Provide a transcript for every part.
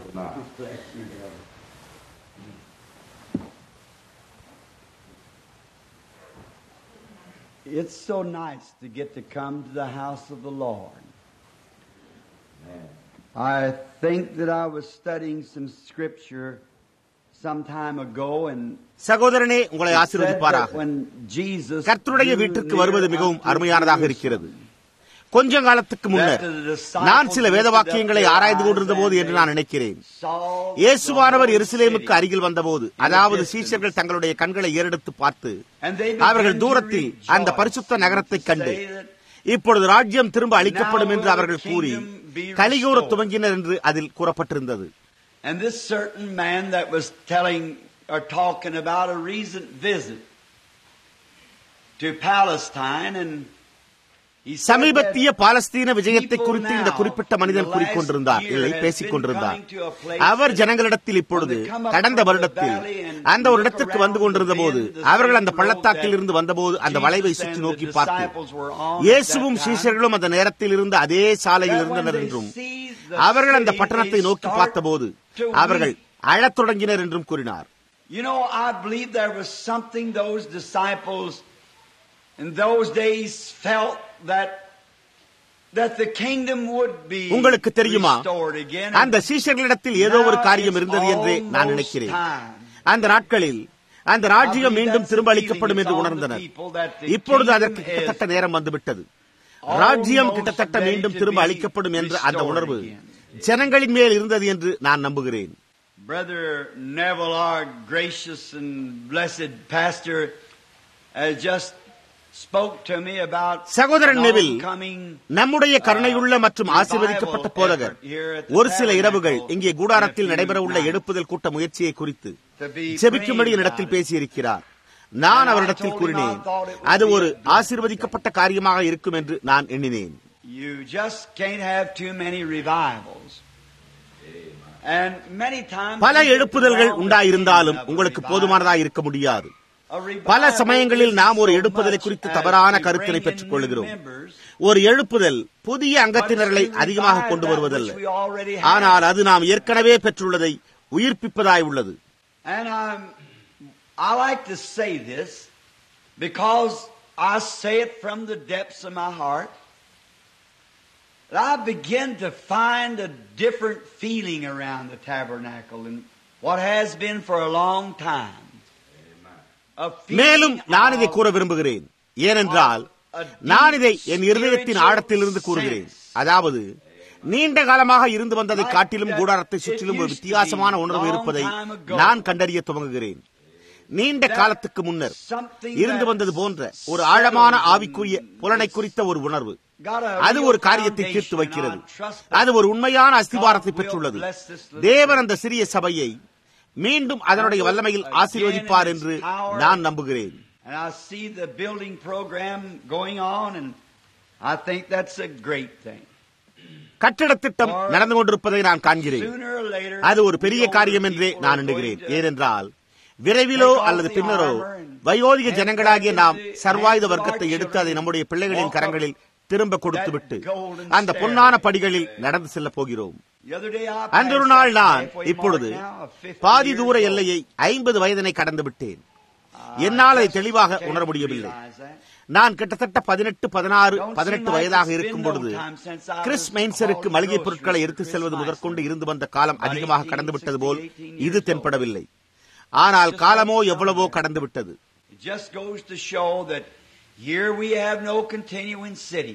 It's so nice to get to come to the house of the Lord. I think that I was studying some scripture some time ago and சகோதரனே உங்களை it said ஆசீர்வதிப்பாராக that when Jesus கர்த்தருடைய drew வீட்டிற்கு near வருவது மிகவும் unto அருமையானதாக இருக்கிறது கொஞ்ச காலத்துக்கு முன்னர் நான் சில வேத வாக்கியங்களை ஆராய்ந்து கொண்டிருந்த போது என்று நான் நினைக்கிறேன் Saul இயேசுவானவர் எருசலேமுக்கு அருகில் வந்தபோது அதாவது சீஷர்கள் தங்களுடைய கண்களை ஏறெடுத்து பார்த்து And they began அவர்கள் to தூரத்தில் rejoice அந்த பரிசுத்த நகரத்தை to கண்டு say that இப்பொழுது ராஜ்யம் திரும்ப அளிக்கப்படும் என்று Now will அவர்கள் the கூறி kingdom be கலிகூற restored. துவங்கினர் என்று அதில் கூறப்பட்டிருந்தது And this certain man that was telling or talking about a recent visit to Palestine and he said சமீபத்திய that பாலஸ்தீன விஜயத்தை people குறித்து இந்த now, குறிப்பிட்ட மனிதன் the last கூறிக்கொண்டிருந்தார் year இல்லை has பேசிக் been கொண்டிருந்தார் coming to a place our that ஜனங்களிடத்தில் இப்பொழுது when they come up கடந்த from the வருடத்தில் valley and அந்த ஒரு look இடத்திற்கு around வந்து கொண்டிருந்த the போது bend, the அவர்கள் same அந்த road பள்ளத்தாக்கில் that இருந்து வந்தபோது அந்த Jesus வளைவை and சுற்றி the நோக்கி பார்த்து disciples were on at இயேசுவும் that time. சீஷர்களும் அந்த நேரத்தில் இருந்த அதே சாலையில் That இருந்தனர் when they என்றும் see the அவர்கள் அந்த city, பட்டணத்தை they நோக்கி start பார்த்தபோது to அவர்கள் weep. அழத் தொடங்கினர் என்றும் கூறினார் You know, I believe there was something those disciples in those days felt that that the kingdom would be உங்களுக்கு தெரியுமா restored again. அந்த சீஷர்களிடத்தில் ஏதோ ஒரு Now காரியம் it's இருந்தது என்றே நான் almost நினைக்கிறேன் time. அந்த நாட்களில் அந்த I ராஜ்யம் believe மீண்டும் that's திரும்ப the அளிக்கப்படும் feeling என்று is on the உணர்ந்தனர் people that the இப்பொழுது kingdom அதற்கு is கிட்டத்தட்ட நேரம் வந்துவிட்டது almost ராஜ்யம் கிட்டத்தட்ட ready மீண்டும் to திரும்ப be அளிக்கப்படும் என்ற அந்த restored உணர்வு again. ஜனங்களின் மேல் இருந்தது என்று நான் நம்புகிறேன் Brother Neville, our gracious and blessed pastor, has just spoke to me about சகோதரன் an நெவில் oncoming நம்முடைய கருணையுள்ள மற்றும் ஆசீர்வதிக்கப்பட்ட போதகர் ஒரு சில இரவுகள் இங்கே கூடாரத்தில் நடைபெறவுள்ள எழுப்புதல் கூட்ட முயற்சியை குறித்து to be ஜெபிக்கும்படி praying என்னிடத்தில் about it. பேசியிருக்கிறார் நான் அவரிடத்தில் கூறினேன் அது ஒரு ஆசீர்வதிக்கப்பட்ட காரியமாக இருக்கும் என்று நான் எண்ணினேன் You just can't have too many revivals. And many times பல we get எழுப்புதல்கள் the wrong உண்டாயிருந்தாலும் opinion of a உங்களுக்கு revival. போதுமானதாக இருக்க முடியாது A revival பல சமயங்களில் நாம் ஒரு isn't so எழுப்புதலை much குறித்து as தவறான we கருத்தினை bring in பெற்றுக் கொள்கிறோம் new members, ஒரு எழுப்புதல் புதிய but அங்கத்தினர்களை it's to அதிகமாக revive கொண்டு that வருவதல்ல which we already have. ஆனால் அது நாம் ஏற்கனவே பெற்றுள்ளதை உயிர்ப்பிப்பதாய் உள்ளது And I'm, I like to say this because I say it from the depths of my heart. That I begin to find a different feeling around the tabernacle and what has been for a long time. A feeling மேலும் நான் இதை of- கூற விரும்புகிறேன் ஏனென்றால் நான் இதை என் இருதயத்தின் ஆழத்திலிருந்து கூறுகிறேன் அதாவது நீண்ட காலமாக இருந்து வந்ததை காட்டிலும் கூடாரத்தை சுற்றிலும் ஒரு வித்தியாசமான உணர்வு இருப்பதை நான் கண்டறிய துவங்குகிறேன் நீண்ட காலத்துக்கு முன்னர் இருந்து வந்தது போன்ற ஒரு ஆழமான ஆவிக்குரிய புலனை குறித்த ஒரு உணர்வு அது ஒரு காரியத்தை தீர்த்து வைக்கிறது அது ஒரு உண்மையான அஸ்திபாரத்தை பெற்றுள்ளது தேவன் அந்த சிறிய சபையை மீண்டும் அதனுடைய வல்லமையில் ஆசீர்வதிப்பார் என்று நான் நம்புகிறேன் And I see the building program going on, and I think that's a great thing. கட்டிடத் திட்டம் நடந்து கொண்டிருப்பதை நான் காண்கிறேன் Sooner or later, அது ஒரு பெரிய the காரியம் older என்றே people நான் are எண்ணுகிறேன் going to ஏனென்றால் விரைவிலோ அல்லது பின்னரோ வயோதிக ஜனங்களாகிய நாம் சர்வாயுத வர்க்கத்தை எடுத்து அதை நம்முடைய பிள்ளைகளின் கரங்களில் திரும்ப கொடுத்துவிட்டு அந்த பொன்னான படிகளில் நடந்து செல்ல போகிறோம் The other day I அன்றொரு passed நாள் that நான் halfway இப்பொழுது mark now of 50 பாதி years தூர old. எல்லையை ஐம்பது வயதினை கடந்து விட்டேன் என்னால் அதை தெளிவாக உணர முடியவில்லை நான் கிட்டத்தட்ட பதினெட்டு பதினாறு பதினெட்டு வயதாக இருக்கும் பொழுது கிறிஸ் மெயின்சருக்கு மளிகை பொருட்களை எடுத்து செல்வது முதற்கொண்டு இருந்து வந்த காலம் அதிகமாக கடந்து விட்டது போல் இது தென்படவில்லை ஆனால் காலமோ எவ்வளவோ கடந்து விட்டது It just goes to show that here we have no continuing city.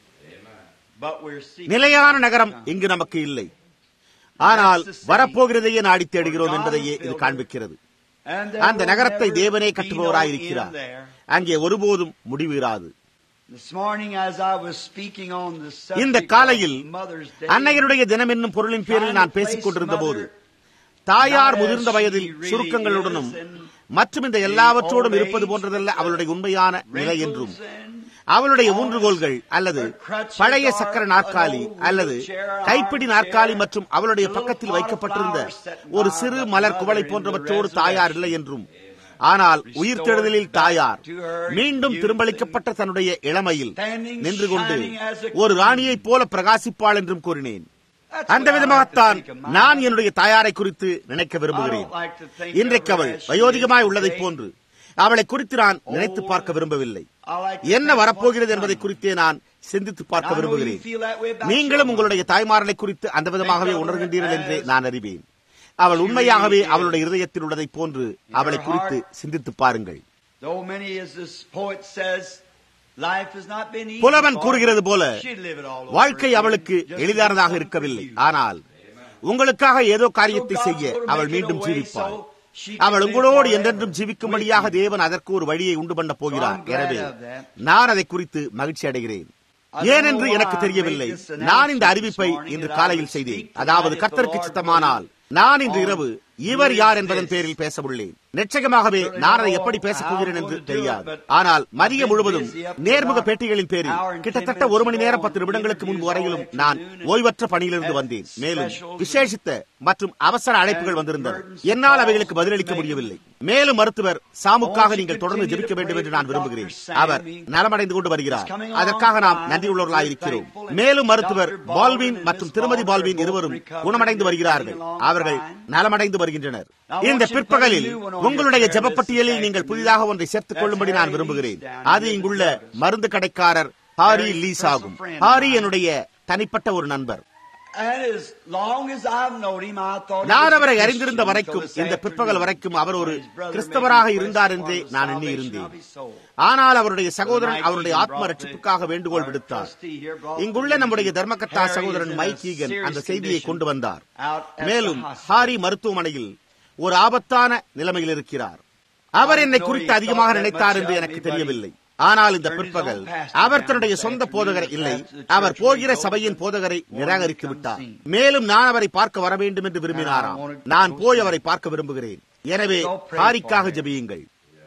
But we're seeking நிலையான நகரம் இங்கு நமக்கு இல்லை ஆனால் வரப்போகிறதையே நாடி தேடுகிறோம் என்பதையே இது காண்பிக்கிறது And there அந்த will நகரத்தை never தேவனே be கட்டுபவராயிருக்கிறார் no end there. அங்கே ஒருபோதும் முடிவு இராது This morning as I was speaking on the இந்த subject காலையில் of Mother's Day, அன்னையருடைய தினம் என்னும் பொருளின் பேரில் நான் பேசிக் கொண்டிருந்த போது தாயார் முதிர்ந்த வயதில் சுருக்கங்களுடனும் மற்றும் இந்த எல்லாவற்றோடும் இருப்பது போன்றதல்ல அவளுடைய உண்மையான நிலை என்றும் அவளுடைய ஊன்றுகோல்கள் அல்லது பழைய சக்கர நாற்காலி அல்லது கைப்பிடி நாற்காலி மற்றும் அவளுடைய பக்கத்தில் வைக்கப்பட்டிருந்த ஒரு சிறு மலர் குவளை போன்றவற்றோடு தாயார் இல்லை என்றும் ஆனால் உயிர்த்தெழுதலில் தாயார் மீண்டும் திரும்பளிக்கப்பட்ட தன்னுடைய இளமையில் நின்று கொண்டு ஒரு ராணியைப் போல பிரகாசிப்பாள் என்றும் கூறினேன் அந்த விதமாகத்தான் நான் என்னுடைய தாயாரை குறித்து நினைக்க விரும்புகிறேன் இன்றைக்கு அவள் வயோதிகமாய் உள்ளதைப் போன்று அவளை குறித்து நான் நினைத்து பார்க்க விரும்பவில்லை என்ன வரப்போகிறது என்பதை குறித்தே நான் சிந்தித்து பார்க்க விரும்புகிறேன் நீங்களும் உங்களுடைய தாய்மாரனை குறித்து அந்த விதமாகவே உணர்கின்றீர்கள் என்றே நான் அறிவேன் அவள் உண்மையாகவே அவளுடைய இருதயத்தில் உள்ளதைப் போன்று அவளை குறித்து சிந்தித்து பாருங்கள் புலவன் கூறுகிறது போல வாழ்க்கை அவளுக்கு எளிதானதாக இருக்கவில்லை ஆனால் உங்களுக்காக ஏதோ காரியத்தை செய்ய அவள் மீண்டும் ஜீவிப்பாள் அவள் உங்களோடு என்றென்றும் ஜீவிக்கும்படியாக தேவன் அதற்கு ஒரு வழியை உண்டு பண்ண போகிறார் எனவே நான் அதை குறித்து மகிழ்ச்சி அடைகிறேன் ஏனென்று எனக்கு தெரியவில்லை நான் இந்த அறிவிப்பை இன்று காலையில் செய்தேன் அதாவது கத்தருக்கு சித்தமானால் நான் இன்று இரவு இவர் யார் என்பதன் பேரில் பேச உள்ளேன் நிச்சயமாகவே நான் அதை எப்படி பேசப் போகிறேன் என்று தெரியாது ஆனால் மதிய முழுவதும் நேர்முக பேட்டிகளின் பேரில் கிட்டத்தட்ட ஒரு மணி நேரம் பத்து நிமிடங்களுக்கு முன்பு வரையிலும் நான் ஓய்வற்ற பணியிலிருந்து வந்தேன் மேலும் விசேஷித்த மற்றும் அவசர அழைப்புகள் வந்திருந்தன என்னால் அவைகளுக்கு பதிலளிக்க முடியவில்லை மேலும் மருத்துவர் சாமுக்காக நீங்கள் தொடர்ந்து ஜெபிக்க வேண்டும் என்று நான் விரும்புகிறேன் அவர் நலமடைந்து கொண்டு வருகிறார் அதற்காக நாம் நன்றியுள்ளவர்களாக இருக்கிறோம் மேலும் மருத்துவர் பால்வின் மற்றும் திருமதி பால்வின் இருவரும் குணமடைந்து வருகிறார்கள் அவர்கள் நலமடைந்து வருகின்றனர் இந்த பிற்பகலில் உங்களுடைய ஜபப்பட்டியலில் நீங்கள் புதிதாக ஒன்றை சேர்த்துக் கொள்ளும்படி நான் விரும்புகிறேன் அது இங்குள்ள மருந்து கடைக்காரர் ஹாரி லீஸ் ஆகும் ஹாரி என்னுடைய தனிப்பட்ட ஒரு நண்பர் நான் அவரை அறிந்திருந்த வரைக்கும் இந்த பிற்பகல் வரைக்கும் அவர் ஒரு கிறிஸ்தவராக இருந்தார் என்றே நான் எண்ணி இருந்தேன் ஆனால் அவருடைய சகோதரன் அவருடைய ஆத்ம ரட்சிப்புக்காக வேண்டுகோள் விடுத்தார் இங்குள்ள நம்முடைய தர்மகத்தா சகோதரன் மைக் ஈகன் அந்த செய்தியை கொண்டு வந்தார் மேலும் ஹாரி மருத்துவமனையில் ஒரு ஆபத்தான நிலைமையில் இருக்கிறார் அவர் என்னை குறித்து அதிகமாக நினைத்தார் என்று எனக்கு தெரியவில்லை ஆனால் இந்த பிற்பகல் அவர் தன்னுடைய சொந்த போதகரை இல்லை அவர் போகிற சபையின் போதகரை நிராகரித்து விட்டார் மேலும் நான் அவரை பார்க்க வர வேண்டும் என்று விரும்பினாராம் நான் போய் அவரை பார்க்க விரும்புகிறேன் எனவே ஹாரிக்காக ஜெபியுங்கள்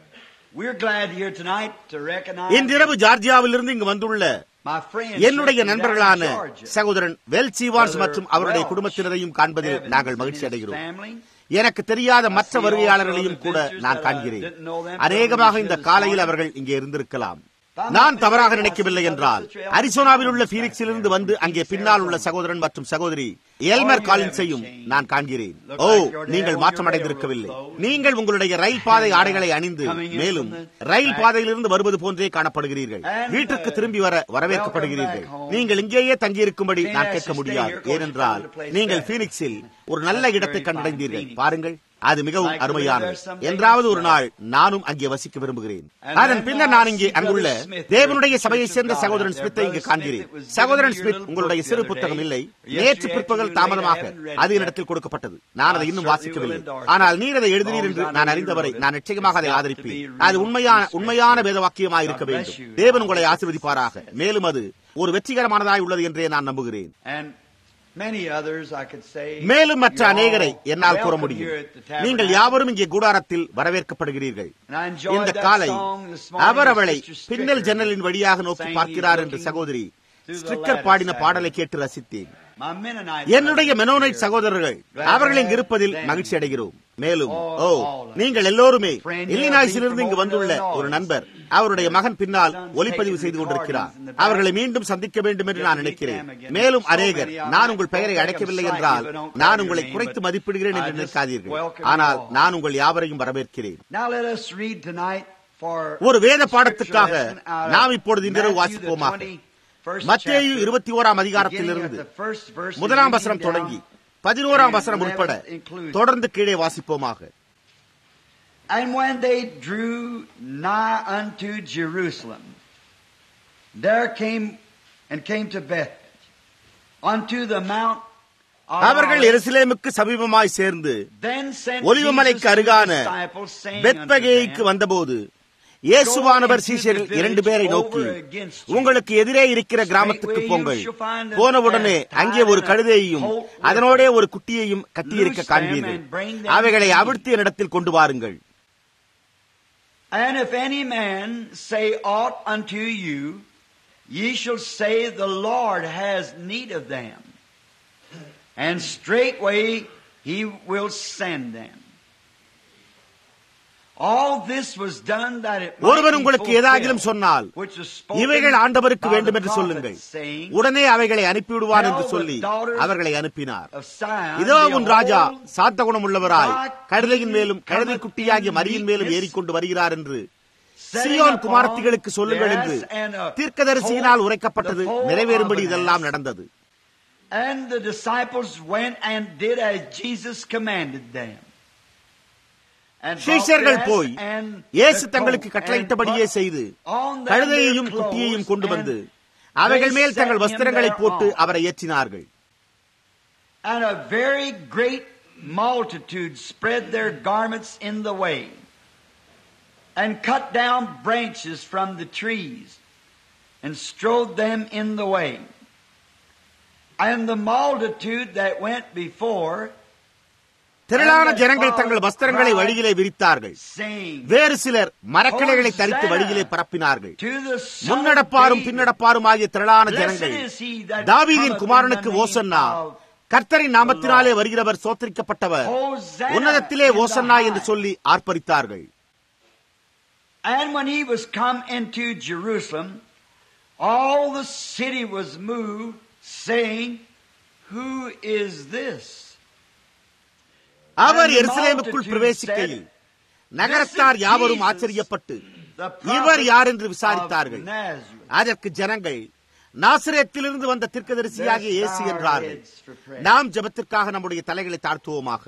இன்றிரவு ஜார்ஜியாவிலிருந்து இங்கு வந்துள்ள என்னுடைய நண்பர்களான சகோதரன் வெல் சீவான்ஸ் மற்றும் அவருடைய குடும்பத்தினரையும் காண்பதில் நாங்கள் மகிழ்ச்சி அடைகிறோம் எனக்கு தெரியாத மற்ற வருகையாளர்களையும் கூட நான் காண்கிறேன் அநேகமாக இந்த காலையில் அவர்கள் இங்கே இருந்திருக்கலாம் நான் தவறாக நினைக்கவில்லை என்றால் அரிசோனாவில் உள்ள பீனிக்ஸில் இருந்து வந்து அங்கே பின்னால் உள்ள சகோதரன் மற்றும் சகோதரி எல்மர் காலின்ஸையும் நான் காண்கிறேன் ஓ நீங்கள் மாற்றமடைந்திருக்கவில்லை நீங்கள் உங்களுடைய ரயில் பாதை ஆடைகளை அணிந்து மேலும் ரயில் பாதையிலிருந்து வருவது போன்றே காணப்படுகிறீர்கள் வீட்டிற்கு திரும்பி வர வரவேற்கப்படுகிறீர்கள் நீங்கள் இங்கேயே தங்கியிருக்கும்படி நான் கேட்க முடியாது ஏனென்றால் நீங்கள் பீனிக்ஸில் ஒரு நல்ல இடத்தை கண்டடைந்தீர்கள் பாருங்கள் அது மிகவும் அருமையானது என்றாவது ஒரு நாள் நானும் அங்கே வசிக்க விரும்புகிறேன் அதன் பின்னர் நான் இங்கே அங்குள்ள தேவனுடைய சபையை சேர்ந்த சகோதரன் ஸ்மித்தை இங்கு காண்கிறேன் சகோதரன் ஸ்மித் உங்களுடைய சிறு புத்தகம் இல்லை நேற்று பிற்பகல் தாமதமாக அது என்னிடத்தில் கொடுக்கப்பட்டது நான் அதை இன்னும் வாசிக்கவில்லை ஆனால் நீர் அதை எழுதினீர் என்று நான் அறிந்தவரை நான் நிச்சயமாக அதை ஆதரிப்பேன் அது உண்மையான உண்மையான வேதவாக்கியமாக இருக்க வேண்டும் தேவன் உங்களை ஆசீர்வதிப்பாராக மேலும் அது ஒரு வெற்றிகரமானதாய் உள்ளது என்றே நான் நம்புகிறேன் மேலும் மற்ற அநேகரை என்னால் கூற முடியும் நீங்கள் யாவரும் இங்கே கூடாரத்தில் வரவேற்கப்படுகிறீர்கள் இந்த காலை அவர் அவளை பின்னல் ஜன்னலின் வழியாக நோக்கி பார்க்கிறார் என்று சகோதரி ஸ்டிக்கர் பாடின பாடலை கேட்டு ரசித்தேன் என்னுடைய மெனோனைட் சகோதரர்கள் அவர்கள் இங்கு இருப்பதில் மகிழ்ச்சி அடைகிறோம் மேலும் ஓ நீங்கள் எல்லோருமே இல்லினாய்ஸிலிருந்து இங்கு வந்துள்ள ஒரு நண்பர் அவருடைய மகன் பின்னால் ஒலிப்பதிவு செய்து கொண்டிருக்கிறார் அவர்களை மீண்டும் சந்திக்க வேண்டும் என்று நான் நினைக்கிறேன் மேலும் அநேகர் நான் உங்கள் பெயரை அழைக்கவில்லை என்றால் நான் உங்களை குறைத்து மதிப்பிடுகிறேன் என்று நினைக்காதீர்கள் ஆனால் நான் உங்கள் யாவரையும் வரவேற்கிறேன் ஒரு வேத பாடத்துக்காக நாம் இப்பொழுது இன்றிரவு வாசிப்போமாக மத்தேயு இருபத்தி ஓராம் அதிகாரத்திலிருந்து முதலாம் வசனம் தொடங்கி பதினோராம் வசனம் உட்பட தொடர்ந்து கீழே வாசிப்போமாக And when they drew nigh unto Jerusalem, there came and came to Beth, unto the mount அவர்கள் எருசலேமுக்கு சமீபமாய் சேர்ந்து ஒலிவமலைக்கு அருகான பெத்பகேய்க்கு வந்தபோது இயேசுவானவர் சீஷரில் இரண்டு பேரை நோக்கி உங்களுக்கு எதிரே இருக்கிற கிராமத்துக்கு போங்கள் போனவுடனே அங்கே ஒரு கழுதையையும் அதனோடே ஒரு குட்டியையும் கட்டியிருக்க காண்பீர்கள் அவைகளை அவிழ்த்து என்னிடத்தில் கொண்டு வாருங்கள் And if any man say aught unto you, ye shall say, The Lord has need of them. And straightway he will send them. All this was done that it might ஒருவர் be உங்களுக்கு fulfilled, ஏதாகிலும் சொன்னால் which was spoken இவைகள் ஆண்டவருக்கு by வேண்டும் the என்று prophet, சொல்லுங்கள் saying, உடனே அவைகளை அனுப்பிவிடுவார் என்று Tell the சொல்லி daughters அவர்களை அனுப்பினார் of Sion, இதோ உன் ராஜா behold, சாத்த குணமுள்ளவராய் thy கழுதையின் king மேலும் கழுதை cometh குட்டியாகிய in மரியின் மேலும் meekness, ஏறிக்கொண்டு வருகிறார் என்று setting சியோன் upon குமாரத்திகளுக்கு சொல்லுங்கள் the என்று ass and a தீர்க்கதரிசியினால் foal- உரைக்கப்பட்டது the foal நிறைவேறும்படி of an இதெல்லாம் ass. நடந்தது And the disciples went and did as Jesus commanded them. And brought சீஷர்கள் the ass போய் and இயேசு the தங்களுக்கு colt கட்டளையிட்டபடியே and செய்து put on them கழுதையையும் their குட்டியையும் clothes கொண்டு வந்து and அவைகள் they மேல் தங்கள் set him வஸ்திரங்களை போட்டு thereon. அவரை ஏற்றினார்கள் And a very great multitude spread their garments in the way, and cut down branches from the trees, and strode them in the way. And the multitude that went before, திரளான ஜனங்கள் தங்கள் வஸ்திரங்களை வழியிலே விரித்தார்கள் saying, வேறு சிலர் மரக்கிளைகளை தரித்து வழியிலே பரப்பினார்கள் To the son of முன்னடப்பாரும் David, பின்னடப்பாரும் ஆகிய திரளான Blessed ஜனங்கள் is he that தாவீதின் cometh குமாரனுக்கு in the name ஓசன்னா of கர்த்தரின் நாமத்தினாலே வருகிறவர் சோத்தரிக்கப்பட்டவர் Hosanna உன்னதத்திலே in the ஓசன்னா என்று high. சொல்லி ஆர்ப்பரித்தார்கள் And when he was come into Jerusalem, all the city was moved, saying, Who is this? Our And the எருசலேமுக்குள் multitude பிரவேசிக்கையில் said, Nagarathar "This is யாவரும் Jesus, ஆச்சரியப்பட்டு The இவர் prophet யார் என்று of விசாரித்தார்கள் Nazareth. அதற்கு ஜனங்கள் நாசிரியத்திலிருந்து வந்த தீர்க்கதரிசியாகிய Bless இயேசு our என்றார்கள் heads for prayer. நாம் ஜெபத்திற்காக நம்முடைய தலைகளை தாழ்த்துவோமாக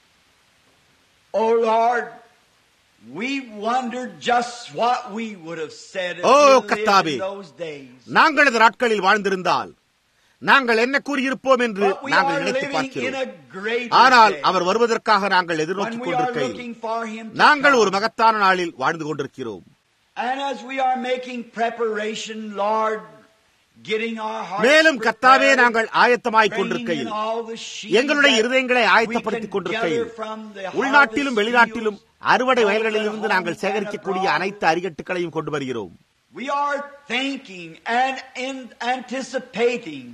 Oh Lord, we wondered just what we would have said if O, we lived கர்த்தாவே. in those days. நாங்கள் அந்த நாட்களில் வாழ்ந்திருந்தால் நாங்கள் என்ன கூறியிருப்போம் என்று But we நாங்கள் are நினைத்து living in பார்க்கிறோம் a great ஆனால் day. அவர் வருவதற்காக நாங்கள் when எதிர்நோக்கிக் we are கொண்டிருக்கையில் looking for him to நாங்கள் come. ஒரு மகத்தான நாளில் வாழ்ந்து கொண்டிருக்கிறோம் And as we are making preparation, Lord, getting our hearts மேலும் கர்த்தாவே prepared, நாங்கள் ஆயத்தமாய் bringing கொண்டிருக்கையில் in all the sheaves எங்களுடைய that இருதயங்களை we ஆயத்தப்படுத்திக் can கொண்டிருக்கையில் gather from the உள்நாட்டிலும் harvest வெளிநாட்டிலும் fields, அறுவடை from வயல்களிலிருந்து the நாங்கள் home சேகரிக்கக்கூடிய and abroad. அனைத்து அரிகட்டுகளையும் கொண்டு வருகிறோம் We are thinking and in anticipating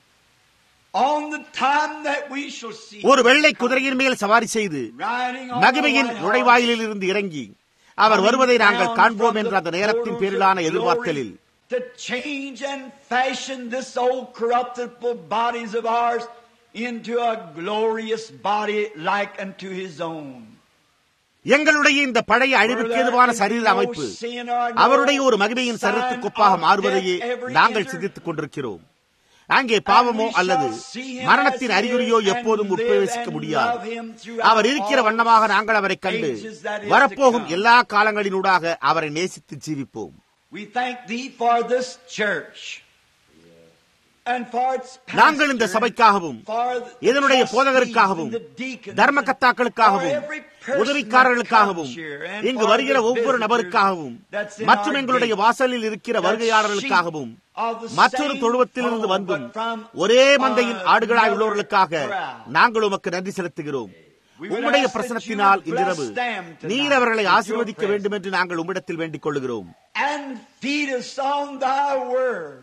on the time that we shall see ஒரு வெள்ளை குதிரையின் மேல் சவாரி செய்து riding on மகிமையின் the white நுழைவாயிலில் இருந்து இறங்கி அவர் வருவதை நாங்கள் காண்போம் என்ற அந்த நேரத்தின் பேரிலான எதிர்பார்த்தலில் to change and fashion this old corruptible bodies of ours into a glorious body like unto his own. எங்களுடைய இந்த பழைய அழிவுக்கு ஏதுவான சரீர அமைப்பு அவருடைய ஒரு மகிமையின் சரீரத்துக்கு ஒப்பாக மாறுவதையே நாங்கள் சிந்தித்துக் கொண்டிருக்கிறோம் அங்கே பாவமோ அல்லது மரணத்தின் அறிகுறியோ எப்போதும் உட்பிரவேசிக்க முடியாது அவர் இருக்கிற வண்ணமாக நாங்கள் அவரை கண்டு வரப்போகும் எல்லா காலங்களினூடாக அவரை நேசித்து ஜீவிப்போம் We thank thee for this church. And for its நாங்கள் இந்த pastor, சபைக்காகவும் for the இதனுடைய trustees போதகருக்காகவும் and the deacons, தர்மகத்தாக்களுக்காகவும் for every person உதவிக்காரர்களுக்காகவும் that comes here, and இங்கு for வருகிற the ஒவ்வொரு visitors நபருக்காகவும் that's in மற்றும் our எங்களுடைய gate. வாசலில் இருக்கிற That வருகையாளர்களுக்காகவும் sheep of the மற்றொரு same தொழுவத்திலிருந்து fold, வந்தும் but from ஒரே மந்தையின் another ஆடுகளாய் உள்ளவர்களுக்காக crowd. நாங்கள் உமக்கு நன்றி செலுத்துகிறோம் We would உம்முடைய ask that பிரசனத்தினால் you would இன்றிரவு bless them tonight நீர் அவர்களை with your ஆசீர்வதிக்க presence. வேண்டும் என்று நாங்கள் உம்மிடத்தில் வேண்டிக் கொள்கிறோம் and feed us on thy word.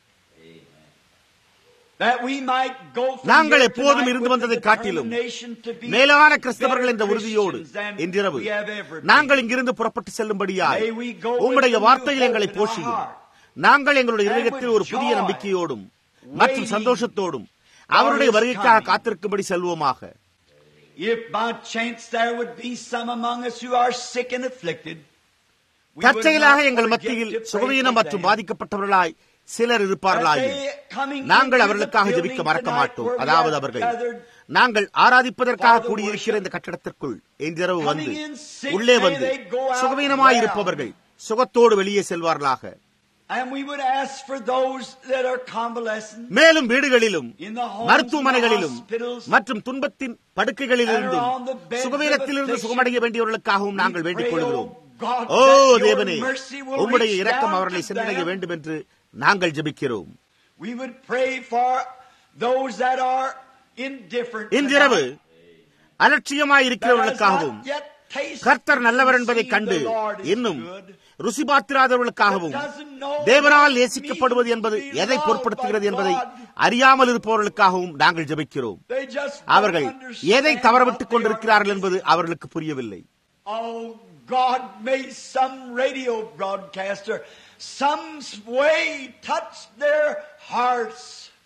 That we might go from நாங்கள் here எப்போதும் tonight இருந்து with வந்ததை the காட்டிலும் determination to be மேலான கிறிஸ்தவர்கள் என்ற better உறுதியோடு Christians than இன்றிரவு we have ever been. நாங்கள் இங்கிருந்து புறப்பட்டு செல்லும்படியாய் May we go with உம்முடைய a new வார்த்தையில் hope எங்களை in our போஷியும் heart. நாங்கள் எங்களுடைய And இதயத்தில் with ஒரு புதிய joy, நம்பிக்கையோடும் மற்றும் waiting சந்தோஷத்தோடும் for அவருடைய his வருகைக்காக coming. காத்திருக்கும்படி செல்வோமாக If by chance there would be some among us who are sick and afflicted, we would தற்செயலாக not எங்கள் forget மத்தியில் to pray சுகவீனம் for மற்றும் them. பாதிக்கப்பட்டவர்களாய் சிலர் இருப்பார்களாயும் That they coming நாங்கள் into அவர்களுக்காக the ஜெபிக்க building மறக்க tonight மாட்டோம் where we அதாவது are அவர்கள் gathered, நாங்கள் ஆராதிப்பதற்காக for the கூடியிருக்கிற worship. இந்த கட்டடத்திற்குள் இன்றிரவு வந்து Coming in sick, உள்ளே may வந்து they go out சுகவீனமாய் well. இருப்பவர்கள் சுகத்தோடு வெளியே செல்வார்களாக And we would ask for those that are convalescent மேலும் வீடுகளிலும் in the homes, மருத்துவமனைகளிலும் in the hospitals, மற்றும் துன்பத்தின் படுக்கைகளிலிருந்தும் and are on the beds of சுகவீனத்திலிருந்து affliction. சுகமடைய வேண்டியவர்களுக்காகவும் நாங்கள் We வேண்டிக் pray, கொள்கிறோம் oh God, O that your தேவனே mercy will உம்முடைய reach இரக்கம் down அவர்களை to சென்றடைய them. வேண்டும் என்று நாங்கள் ஜெபிக்கிறோம் We would pray for those that are indifferent. இன்றிரவு tonight, அலட்சியமாய் that has இருக்கிறவர்களுக்காகவும் not yet tasted கர்த்தர் நல்லவர் and என்பதை seen கண்டு the Lord is இன்னும் good, ருசி பார்த்திராதவர்களுக்காகவும் but doesn't know தேவனால் what it நேசிக்கப்படுவது means என்பது to be எதை loved பொருட்படுத்துகிறது by என்பதை God. அறியாமல் இருப்பவர்களுக்காகவும் நாங்கள் ஜெபிக்கிறோம் They just don't அவர்கள் understand எதை what தவறவிட்டுக் they கொண்டிருக்கிறார்கள் are என்பது அவர்களுக்கு புரியவில்லை Oh God may some radio broadcaster some way touch their hearts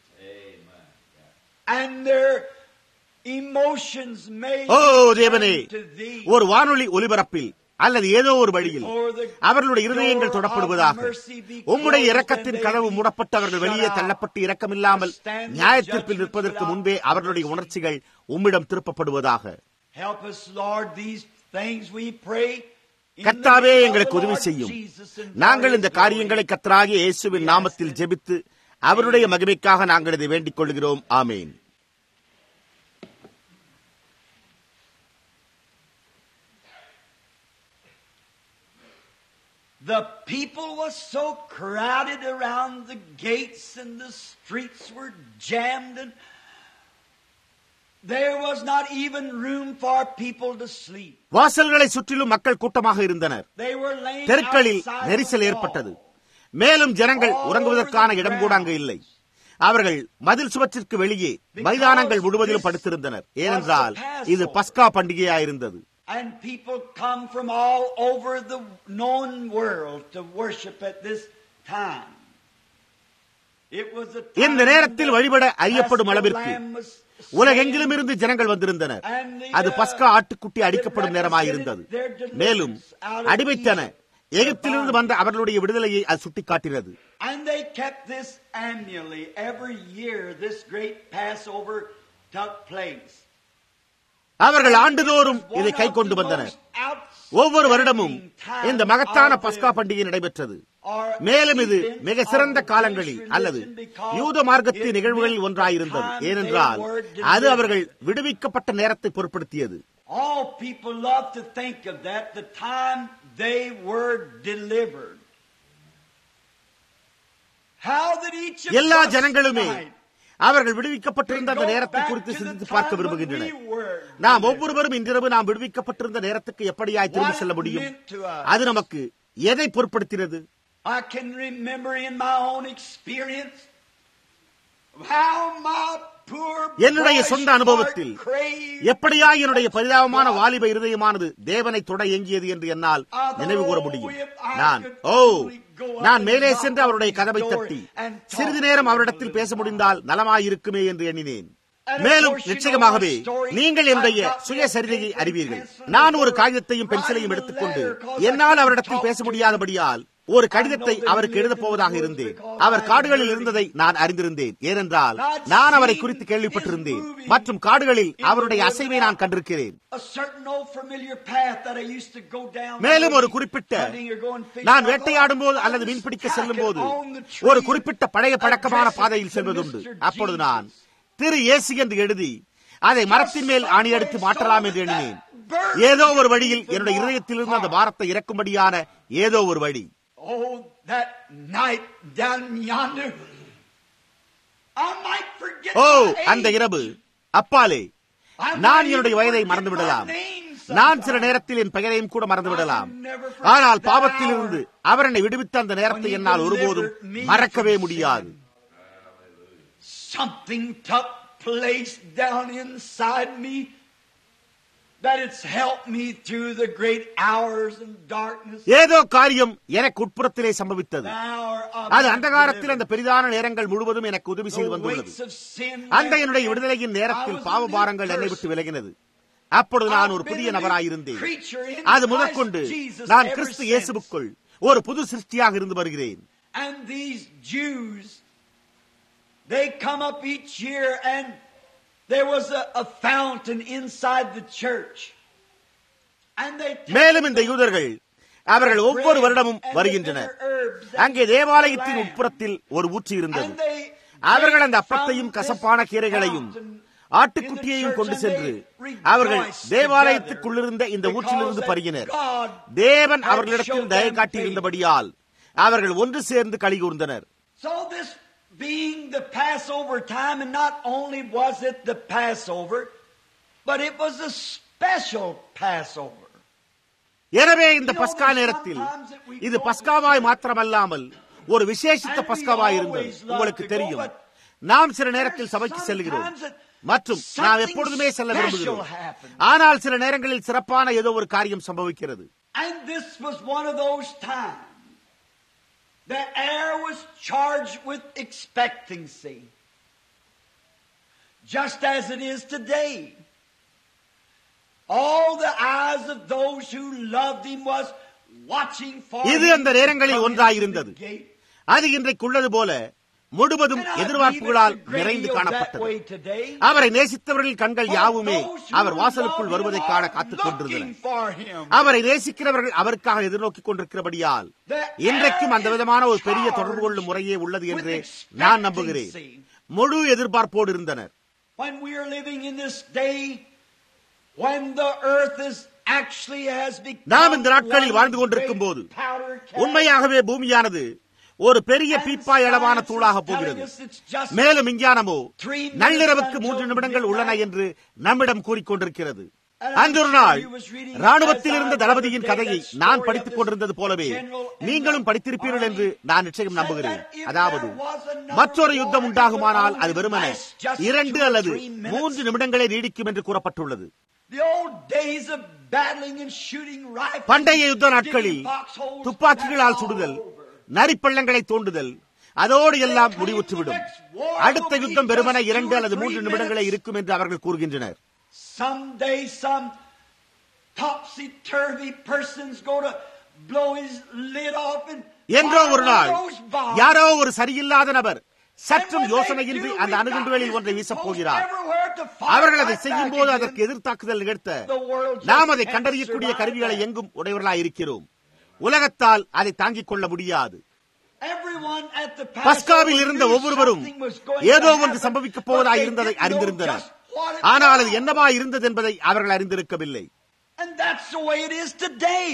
and their emotions may ஓ தேவனே turn to thee ஒரு வானொலி ஒலிபரப்பில் அல்லது ஏதோ ஒரு வழியில் before the அவர்களுடைய இருதயங்கள் door தொடப்படுவதாக of mercy be உம்முடைய closed இரக்கத்தின் and they கதவு be மூடப்பட்டு அவர்கள் shut வெளியே out. தள்ளப்பட்டு இரக்கமில்லாமல் நியாயத்தீர்ப்பில் நிற்பதற்கு முன்பே அவர்களுடைய உணர்ச்சிகள் உம்மிடம் திருப்பப்படுவதாக Help us, Lord, these things we pray. in the கர்த்தாவே name of எங்களுக்கு the உதவி Lord செய்யும் Jesus and நாங்கள் for இந்த His glory. காரியங்களை கத்தராகிய இயேசுவின் நாமத்தில் ஜெபித்து அவருடைய மகிமைக்காக நாங்கள் இதை வேண்டிக் கொள்கிறோம் ஆமேன் The people was so crowded around the gates and the streets were jammed and there was not even room for people to sleep. வாசல்களை சுற்றிலும் மக்கள் கூட்டமாக இருந்தனர் They were laying தெருக்களில் outside நெரிசல் the ஏற்பட்டது wall. மேலும் ஜனங்கள் உறங்குவதற்கான இடம் கூட அங்கு இல்லை அவர்கள் மதில் சுவற்றிற்கு வெளியே மைதானங்கள் முழுவதிலும் படுத்திருந்தனர் ஏனென்றால் இது பஸ்கா பண்டிகையாயிருந்தது And people come from all over the known world to worship at this time. It was a time இந்த நேரத்தில் வழிபட அறியப்படும் Pascal அளவிற்கு lamb was உலகெங்கிலும் இருந்து ஜனங்கள் வந்திருந்தனர் அது பஸ்கா ஆட்டுக்குட்டி அடிக்கப்படும் நேரமாயிருந்தது மேலும் அடிமைத்தன எகிப்திலிருந்து வந்த அவர்களுடைய விடுதலையை அது சுட்டிக்காட்டினது And they kept this annually. Every year, this great Passover took place. அவர்கள் ஆண்டுதோறும் இதை கை கொண்டு வந்தனர் ஒவ்வொரு வருடமும் இந்த மகத்தான பஸ்கா பண்டிகை நடைபெற்றது மேலும் இது மிக சிறந்த காலங்களில் அல்லது யூத மார்க்கத்தின் நிகழ்வுகளில் ஒன்றாயிருந்தது ஏனென்றால் அது அவர்கள் விடுவிக்கப்பட்ட நேரத்தை பொருட்படுத்தியது All people love to think of that, the time they were delivered. How that each of எல்லா us ஜனங்களுமே might அவர்கள் விடுவிக்கப்பட்டிருந்த அந்த go நேரத்தை back குறித்து to the சிந்தித்து time பார்க்க when விரும்புகின்றனர் we were நாம் delivered. ஒவ்வொருவரும் இன்றிரவு நாம் விடுவிக்கப்பட்டிருந்த நேரத்துக்கு எப்படியாய் திரும்பி செல்ல முடியும் அது நமக்கு எதை பொருட்படுத்தினது I can remember in my own experience how my poor என்னுடைய boyish சொந்த அனுபவத்தில் heart craved எப்படியா என்னுடைய பரிதாபமான வாலிப இருதயமானது தேவனை தொட எங்கியது என்று என்னால் நினைவு கூற முடியும் நான் ஓ நான் மேலே சென்று அவருடைய கதவை தட்டி சிறிது நேரம் அவரிடத்தில் பேச முடிந்தால் நலமாயிருக்குமே என்று எண்ணினேன் மேலும் நிச்சயமாகவே நீங்கள் என்னுடைய சுயசரிதையை அறிவீர்கள் நான் ஒரு காகிதத்தையும் பென்சிலையும் எடுத்துக்கொண்டு என்னால் அவரிடத்தில் பேச முடியாதபடியால் ஒரு கடிதத்தை அவருக்கு எழுதப் போவதாக இருந்தேன் அவர் காடுகளில் இருந்ததை நான் அறிந்திருந்தேன் ஏனென்றால் நான் அவரை குறித்து கேள்விப்பட்டிருந்தேன் மற்றும் காடுகளில் அவருடைய அசைவை நான் கண்டிருக்கிறேன் a certain old familiar path that I used to go down மேலும் ஒரு குறிப்பிட்ட hunting or going fishing. நான் வேட்டையாடும் போது அல்லது மீன்பிடிக்க செல்லும் போது ஒரு குறிப்பிட்ட பழைய பழக்கமான பாதையில் செல்வதுண்டு அப்பொழுது நான் திரு இயேசு என்று எழுதி அதை மரத்தின் மேல் ஆணியடித்து மாற்றலாம் என்று எண்ணினேன் ஏதோ ஒரு வழியில் என்னுடைய இதயத்திலிருந்து அந்த பாரத்தை இறக்கும்படியான ஏதோ ஒரு வழி Oh, that night down yonder, I might forget O my அந்த age. இரவு அப்பாலே I might நான் even என்னுடைய வயதை forget மறந்து விடலாம் my name நான் சில sometime. நேரத்தில் என் பெயரையும் கூட மறந்து விடலாம் I never forget ஆனால் that பாவத்திலிருந்து hour அவர் என்னை விடுவித்த அந்த நேரத்தை when he என்னால் ஒருபோதும் delivered me மறக்கவே from முடியாது sin. Something took place down inside me that it's helped me through the great hours and darkness. ஏதோ காரியம் எனக்கு உட்புறத்திலே சம்பவித்தது The hour of அது my அந்தகாரத்தில் அந்த deliverance. பெரிதான நேரங்கள் முழுவதும் எனக்கு உதவி செய்து The வந்துள்ளது weights of sin அந்த left என்னுடைய me. விடுதலையின் I நேரத்தில் was a பாவ new பாரங்கள் என்னை விட்டு person. விலகினது அப்பொழுது நான் ஒரு புதிய நபராயிருந்தேன் அது முதற்கொண்டு நான் கிறிஸ்து இயேசுவுக்குள் ஒரு புது சிருஷ்டியாக இருந்து வருகிறேன் And these Jews, they come up each year and there was a, a fountain inside the church. And they take மேலும் இந்த யூதர்கள் அவர்கள் ஒவ்வொரு வருடமும் வருகின்றனர் அங்கே தேவாலயத்தின் உட்புறத்தில் ஒரு ஊற்று இருந்தது And they அவர்கள் அந்த drink அப்பத்தையும் from கசப்பான this கீரைகளையும் fountain ஆட்டுக்குட்டியையும் in the கொண்டு church சென்று and they அவர்கள் rejoice தேவாலயத்துக்குள்ளிருந்த together இந்த ஊற்றிலிருந்து because பருகினர் that God தேவன் had அவர்களிடத்தில் showed தயை them காட்டி இருந்தபடியால் அவர்கள் ஒன்று சேர்ந்து களி கூர்ந்தனர் So this being the Passover time, and not only was it the Passover, but it was a special Passover. எனவே இந்த பஸ்கா நேரத்தில் இது பஸ்காவாய் மாத்திரமல்லாமல் ஒரு விசேஷித்த பஸ்காவாய் இருந்தது உங்களுக்கு தெரியும் நாம் சில நேரத்தில் சபைக்கு செல்கிறோம் மற்றும் நாம் எப்பொழுதுமே செல்ல விரும்புகிறோம் ஆனால் சில நேரங்களில் சிறப்பான ஏதோ ஒரு காரியம் சம்பவிக்கிறது And this was one of those times. The air was charged with expectancy. Just as it is today. All the eyes of those who loved him was watching for இது him அந்த to நேரங்களில் come into ஒன்றாயிருந்தது the gate. அது இன்றைக்குள்ளது போல முழுவதும் And I believe எதிர்பார்ப்புகளால் it's a great நிறைந்து deal that காணப்பட்டது way today. அவரை நேசித்தவர்கள் கண்கள் யாவுமே For those who our வாசலுக்குள் love வருவதை him காண are காத்துக் கொண்டிருந்தனர் looking for him. அவரை நேசிக்கிறவர்கள் அவருக்காக எதிர்நோக்கிக் கொண்டிருக்கிறபடியால் இன்றைக்கும் அந்த விதமான ஒரு பெரிய தொடர்பு கொள்ளும் முறையே உள்ளது என்று நான் நம்புகிறேன் முழு எதிர்பார்ப்போடு இருந்தனர் When we are living in this day, when the earth is actually has become நாம் இந்த நாட்களில் one வாழ்ந்து கொண்டிருக்கும் great போது powder keg, உண்மையாகவே பூமியானது ஒரு பெரிய and பீப்பாய் அளவான science is தூளாக telling போகிறது us it's just மேலும் விஞ்ஞானமோ three minutes நள்ளிரவுக்கு until மூன்று நிமிடங்கள் உள்ளன midnight. என்று நம்மிடம் கூறிக்கொண்டிருக்கிறது And அன்று ஒரு I'm நாள் sure you was reading ராணுவத்தில் as I இருந்த read தளபதியின் the day கதையை that நான் story படித்துக் of கொண்டிருந்தது this போலவே general in நீங்களும் the படித்திருப்பீர்கள் army என்று நான் நிச்சயம் said நம்புகிறேன் that if அதாவது there was another மற்றொரு யுத்தம் war, உண்டாகுமானால் it would அது only வெறுமனே last just இரண்டு two or அல்லது three minutes. மூன்று நிமிடங்களே நீடிக்கும் என்று கூறப்பட்டுள்ளது The old days of battling and shooting rifles, பண்டைய யுத்த நாட்களில் digging foxholes, துப்பாக்கிகளால் that's all சுடுதல் over. நரிப்பள்ளங்களை தோண்டுதல் அதோடு எல்லாம் முடிவுற்றுவிடும் அடுத்த யுத்தம் வெறுமனே இரண்டு அல்லது மூன்று நிமிடங்களே இருக்கும் என்று அவர்கள் கூறுகின்றனர் Someday some topsy-turvy person's going to blow his lid off and என்றோ fire ஒரு one of நாள் those bombs. யாரோ ஒரு சரியில்லாத நபர் And சற்றும் when they யோசனையின்றி do, அந்த we அணுகுண்டுகளில் got ஒன்றை this வீசப் post போகிறார் everywhere to fire அவர்கள் அதை right செய்யும் back போது again. அதற்கு எதிர்த்தாக்குதல் நிகழ்த்த The world just நாம் அதை can't கண்டறியக்கூடிய survive கருவிகளை that. எங்கும் உடையவர்களாய் இருக்கிறோம் உலகத்தால் அதை தாங்கிக் கொள்ள முடியாது Everyone at the பஸ்காவில் இருந்த Passover knew ஒவ்வொருவரும் something was going ஏதோ to ஒன்று happen, சம்பவிக்கப் but போவதாய் they இருந்ததை didn't know அறிந்திருந்தனர் just what it ஆனால் அது was. என்னவா இருந்தது என்பதை அவர்கள் அறிந்திருக்கவில்லை And that's the way it is today.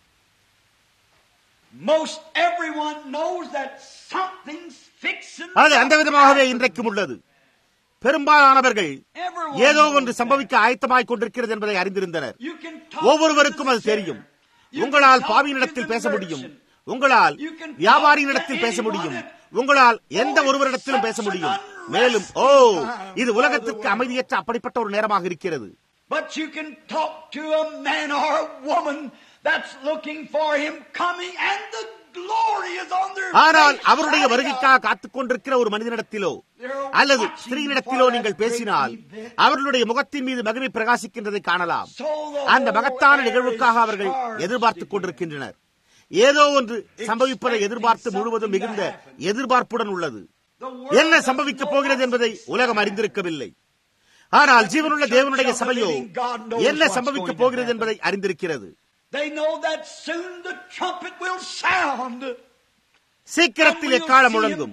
Most everyone knows that something's fixing. அது அந்த விதமாகவே இன்றைக்கும் உள்ளது பெரும்பாலானவர்கள் Everyone ஏதோ knows ஒன்று that. சம்பவிக்க ஆயத்தமாய் கொண்டிருக்கிறது என்பதை அறிந்திருந்தனர் You can talk ஒவ்வொருவருக்கும் to அது the தெரியும் sinner. You உங்களால் can talk பாவியினிடத்தில் to the பேச முடியும் merchant. உங்களால் You can talk வியாபாரியினிடத்தில் to பேச முடியும் anyone. உங்களால் எந்த Oh, ஒருவரிடத்திலும் it's பேச such முடியும் an மேலும் ஓ unresting time, இது by the உலகத்திற்கு way. அமைதியற்ற அப்படிப்பட்ட ஒரு நேரமாக இருக்கிறது But you can talk to a man or a woman that's looking for him coming and the glory is on their ஆனால் face அவருடைய shining வருகைக்காக out. காத்துக் கொண்டிருக்கிற ஒரு மனிதனிடத்திலோ They're அல்லது watching ஸ்திரீனிடத்திலோ for that நீங்கள் great பேசினால் event. அவர்களுடைய முகத்தின் மீது மகிமை பிரகாசிக்கின்றதை காணலாம் So the அந்த whole air மகத்தான is நிகழ்வுக்காக அவர்கள் charged எதிர்பார்த்துக் again. கொண்டிருக்கின்றனர் ஏதோ ஒன்று சம்பவிப்பதை எதிர்பார்த்து முழுவதும் மிகுந்த எதிர்பார்ப்புடன் உள்ளது The world என்ன doesn't சம்பவிக்கப் know போகிறது what's என்பதை fixing உலகம் to அறிந்திருக்கவில்லை ஆனால் ஜீவனுள்ள தேவனுடைய சபையோ என்ன சம்பவிக்கப் போகிறது என்பதை அறிந்திருக்கிறது They know that soon the trumpet will sound. சீக்கிரத்தில் எக்காலம் முழங்கும்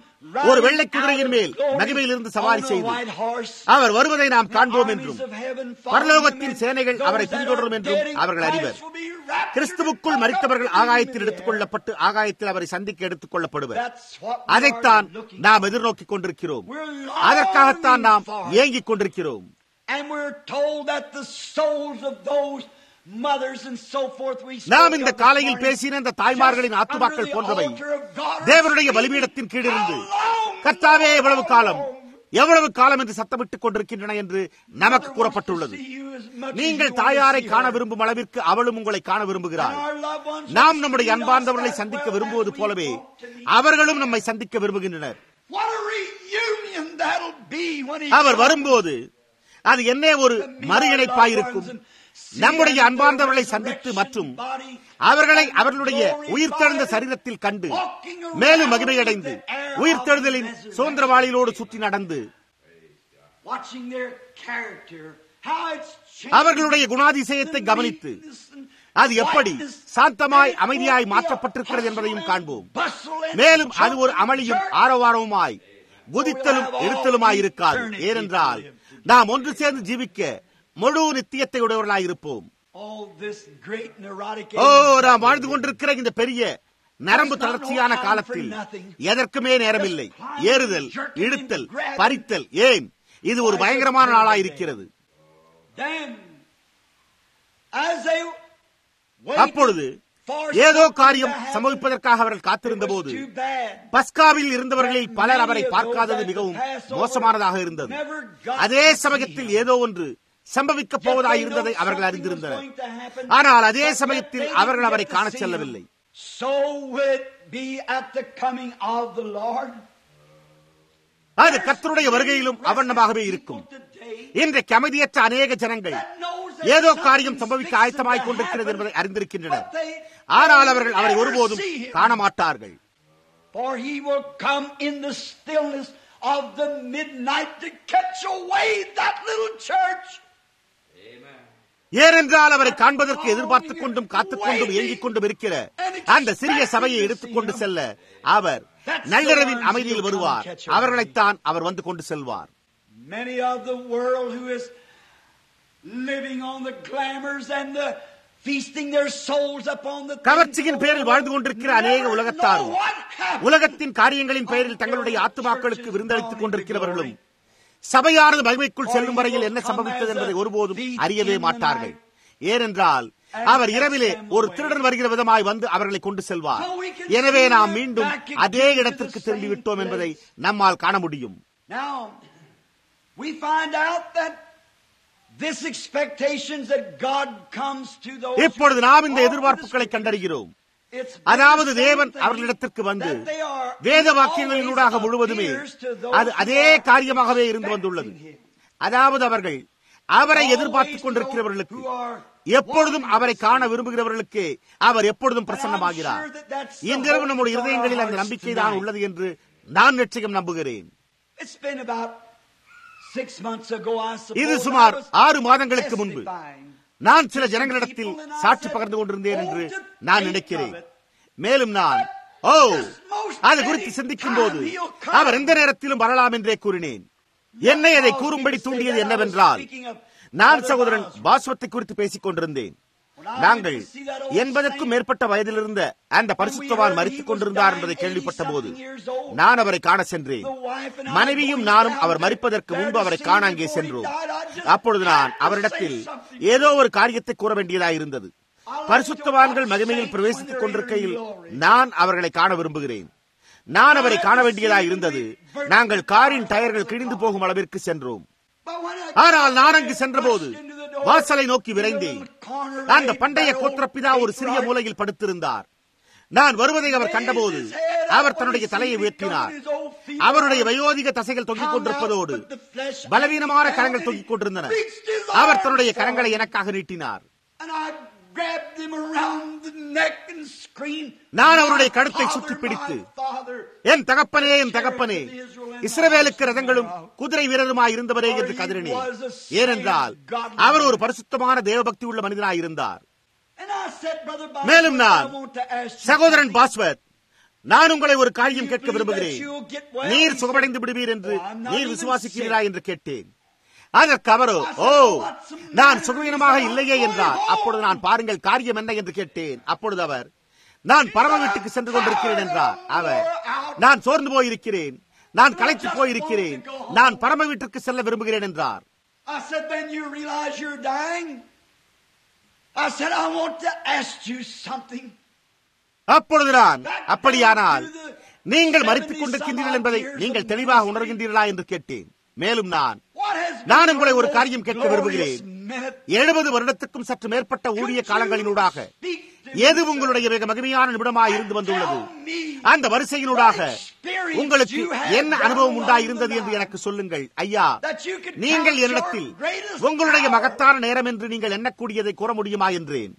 ஒரு வெள்ளை குதிரையின் மேல் மகிமையிலிருந்து சவாரி செய்து அவர் வருவதை நாம் காண்போம் என்றும் பரலோகத்தின் சேனைகள் அவரை பின்தொடரும் என்றும் அவர்கள் அறிவர் கிறிஸ்துவுக்குள் மறித்தவர்கள் ஆகாயத்தில் எடுத்துக் கொள்ளப்பட்டு ஆகாயத்தில் அவரை சந்திக்க எடுத்துக் கொள்ளப்படுவர் அதைத்தான் நாம் எதிர்நோக்கிக் கொண்டிருக்கிறோம் அதற்காகத்தான் நாம் ஏங்கிக் கொண்டிருக்கிறோம் And we're told that the souls of those mothers and so forth we spoke நாம் இந்த of this காலையில் morning, பேசின இந்த தாய்மார்களின் just ஆத்துமாக்கள் under the போன்றவை altar of God are தேவனுடைய speaking, பலிபீடத்தின் கீழிருந்து "How long, கர்த்தாவே Lord, எவ்வளவு how காலம் long?" எவ்வளவு காலம் என்று சத்தமிட்டுக் கொண்டிருக்கின்றன என்று நமக்கு Mother கூறப்பட்டுள்ளது wants to see you as much as நீங்கள் you want to தாயாரை see காண her. விரும்பும் அளவிற்கு அவளும் உங்களை காண And விரும்புகிறார் our loved ones நாம் want நம்முடைய to see us அன்பார்ந்தவர்களை as சந்திக்க well விரும்புவது as we போலவே want to meet அவர்களும் நம்மை சந்திக்க விரும்புகின்றனர் What a reunion that'll be when he our comes. வரும்போது அது என்ன ஒரு மறு இணைப்பாயிருக்கும் நம்முடைய அன்பார்ந்தவர்களை சந்தித்து மற்றும் அவர்களை அவர்களுடைய உயிர்த்தெழுந்த சரீரத்தில் கண்டு மேலும் மகிமையடைந்து உயிர்த்தெழுதலின் சுதந்திரவாளிகளோடு சுற்றி நடந்து Watching their character, how it's changed. அவர்களுடைய குணாதிசயத்தை கவனித்து அது எப்படி சாந்தமாய் அமைதியாய் மாற்றப்பட்டிருக்கிறது என்பதையும் காண்போம் மேலும் அது ஒரு அமளியும் ஆரவாரமுமாய் குதித்தலும் எடுத்தலுமாய் இருக்காது ஏனென்றால் நாம் ஒன்று சேர்ந்து ஜீவிக்க முழு நித்தியத்தை உடையவர்களாய் இருப்போம் Oh, this great neurotic O age. நாம் வாழ்ந்து கொண்டிருக்கிற இந்த பெரிய நரம்பு தளர்ச்சியான காலத்தில் எதற்குமே நேரமில்லை ஏறுதல் இழுத்தல் பறித்தல் ஏன் இது ஒரு பயங்கரமான நாளாயிருக்கிறது Then, as they waited அப்பொழுது ஏதோ காரியம் சம்பவிப்பதற்காக அவர்கள் காத்திருந்த போது பஸ்காவில் இருந்தவர்களில் பலர் அவரை பார்க்காதது மிகவும் மோசமானதாக இருந்தது அதே சமயத்தில் ஏதோ ஒன்று சம்பவிக்கப் போவதாக இருந்ததை அவர்கள் அறிந்திருந்தனர் ஆனால் அதே சமயத்தில் அவர்கள் அவரை காண செல்லவில்லை So will it be at the coming of the Lord. அது கர்த்தருடைய வருகையிலும் அவண்ணமாகவே இருக்கும் இன்றைக்கு அமைதியற்ற அநேக ஜனங்கள் ஏதோ காரியம் சம்பவிக்க ஆயத்தமாய் கொண்டிருக்கிறது என்பதை அறிந்திருக்கின்றனர் ஆனால் அவர்கள் அவரை ஒருபோதும் காண மாட்டார்கள் For he will come in the stillness of the midnight to catch away that little church. ஏனென்றால் அவரை காண்பதற்கு எதிர்பார்த்துக் கொண்டும் காத்துக் கொண்டும் இயங்கிக் கொண்டும் இருக்கிற அந்த சிறிய சபையை எடுத்துக்கொண்டு செல்ல அவர் நள்ளிரவின் அமைதியில் வருவார் அவர்களைத்தான் அவர் வந்து கொண்டு செல்வார் Many of the world who is living on the glamours and the feasting their souls upon the கவர்ச்சியின் பேரில் வாழ்ந்து கொண்டிருக்கிற அநேக உலகத்தாரும் உலகத்தின் காரியங்களின் பெயரில் தங்களுடைய ஆத்துமாக்களுக்கு விருந்தளித்துக் கொண்டிருக்கிறவர்களும் சபையானது மகிமைக்குள் செல்லும் வரையில் என்ன சம்பவித்தது என்பதை ஒருபோதும் அறியவே மாட்டார்கள் ஏனென்றால் அவர் இரவிலே ஒரு திருடன் வருகிற விதமாய் வந்து அவர்களை கொண்டு செல்வார் எனவே நாம் மீண்டும் அதே இடத்திற்கு திரும்பிவிட்டோம் என்பதை நம்மால் காண முடியும் Now, we find out that this expectations that God comes to those who இப்பொழுது நாம் இந்த follow எதிர்பார்ப்புகளை the கண்டறிகிறோம் It's அதாவது the தேவன் same thing அவர்களிடத்திற்கு வந்து that they are வேத வாக்கியங்களினூடாக always முழுவதுமே appears to those அது who அதே are காரியமாகவே இருந்து வந்துள்ளது expecting him. அதாவது அவர்கள் அவரை Always எதிர்பார்த்துக் to கொண்டிருக்கிறவர்களுக்கு those who are எப்பொழுதும் wanting அவரை to காண see. விரும்புகிறவர்களுக்கு அவர் எப்பொழுதும் பிரசன்னமாகிறார் And I'm sure that that's the இன்றிரவு hope நம்முடைய that's on இருதயங்களில் அந்த our நம்பிக்கை hearts தான் tonight. உள்ளது என்று நான் நிச்சயம் நம்புகிறேன் It's been about six months ago, I suppose. இது சுமார் I was ஆறு மாதங்களுக்கு முன்பு testifying. நான் சில ஜனங்களிடத்தில் சாட்சி பகிர்ந்து கொண்டிருந்தேன் என்று நான் நினைக்கிறேன் மேலும் நான் ஓ அது குறித்து சிந்திக்கும் போது அவர் எந்த நேரத்திலும் வரலாம் என்றே கூறினேன் என்னை அதை கூறும்படி தூண்டியது என்னவென்றால் நான் சகோதரன் பாஸ்வத்தை குறித்து பேசிக் கொண்டிருந்தேன் நாங்கள் எண்பதுக்கும் மேற்பட்ட வயதில் இருந்த அந்த பரிசுத்தவான் மறித்துக் கொண்டிருந்தார் என்பதை கேள்விப்பட்ட போது நான் அவரை காண சென்றேன் மனைவியும் நானும் அவர் மறிப்பதற்கு முன்பு அவரை காண அங்கே சென்றோம் அப்பொழுது நான் அவரிடத்தில் ஏதோ ஒரு காரியத்தை கூற வேண்டியதாக இருந்தது பரிசுத்தவான்கள் மகிமையில் பிரவேசித்துக் கொண்டிருக்கையில் நான் அவர்களை காண விரும்புகிறேன் நான் அவரை காண வேண்டியதாக இருந்தது நாங்கள் காரின் டயர்கள் கிழிந்து போகும் அளவிற்கு சென்றோம் ஆனால் நான் அங்கு சென்றபோது வாசலை நோக்கி விரைந்தேன் அந்த பண்டைய கோத்திரப்பிதா ஒரு சிறிய மூலையில் படுத்திருந்தார் நான் வருவதை அவர் கண்டபோது அவர் தன்னுடைய தலையை உயர்த்தினார் அவருடைய வயோதிக தசைகள் தொங்கிக் கொண்டிருப்பதோடு பலவீனமான கரங்கள் தொங்கிக் கொண்டிருந்தன அவர் தன்னுடைய கரங்களை எனக்காக நீட்டினார் நான் அவருடைய கழுத்தை சுற்றி பிடித்து என் தகப்பனே என் தகப்பனே இஸ்ரவேலுக்கு ரதங்களும் குதிரை வீரருமாய் இருந்தவரே என்று கதறினேன் ஏனென்றால் அவர் ஒரு பரிசுத்தமான தேவபக்தி உள்ள மனிதனாய் இருந்தார் மேலும் நான் சகோதரன் பாஸ்வத் நான் உங்களை ஒரு காரியம் கேட்க விரும்புகிறேன் நீர் சுகமடைந்து விடுவீர் என்று நீர் விசுவாசிக்கிறீரா என்று கேட்டேன் அதற்கு அவரோ ஓ நான் சுகவீனமாக இல்லையே என்றார் அப்பொழுது நான் பாருங்கள் காரியம் என்ன என்று கேட்டேன் அப்பொழுது அவர் நான் பரம வீட்டுக்கு சென்று கொண்டிருக்கிறேன் என்றார் அவர் நான் சோர்ந்து போயிருக்கிறேன் நான் களைத்து போயிருக்கிறேன் நான் பரம வீட்டிற்கு செல்ல விரும்புகிறேன் என்றார் அப்பொழுது நான் அப்படியானால் நீங்கள் மறித்துக் கொண்டிருக்கின்றீர்கள் என்பதை நீங்கள் தெளிவாக உணர்கின்றீர்களா என்று கேட்டேன் மேலும் நான் நான் உங்களை ஒரு காரியம் கேட்க விரும்புகிறேன் எழுபது வருடத்துக்கும் சற்று மேற்பட்ட ஊழிய காலங்களினூடாக எது உங்களுடைய மிக மகிமையான நிமிடமாக இருந்து வந்துள்ளது அந்த வரிசையினூடாக உங்களுக்கு என்ன அனுபவம் உண்டாயிருந்தது என்று எனக்கு சொல்லுங்கள் ஐயா நீங்கள் என்னிடத்தில் உங்களுடைய மகத்தான நேரம் என்று நீங்கள் எண்ணக்கூடியதை கூற முடியுமா என்றேன்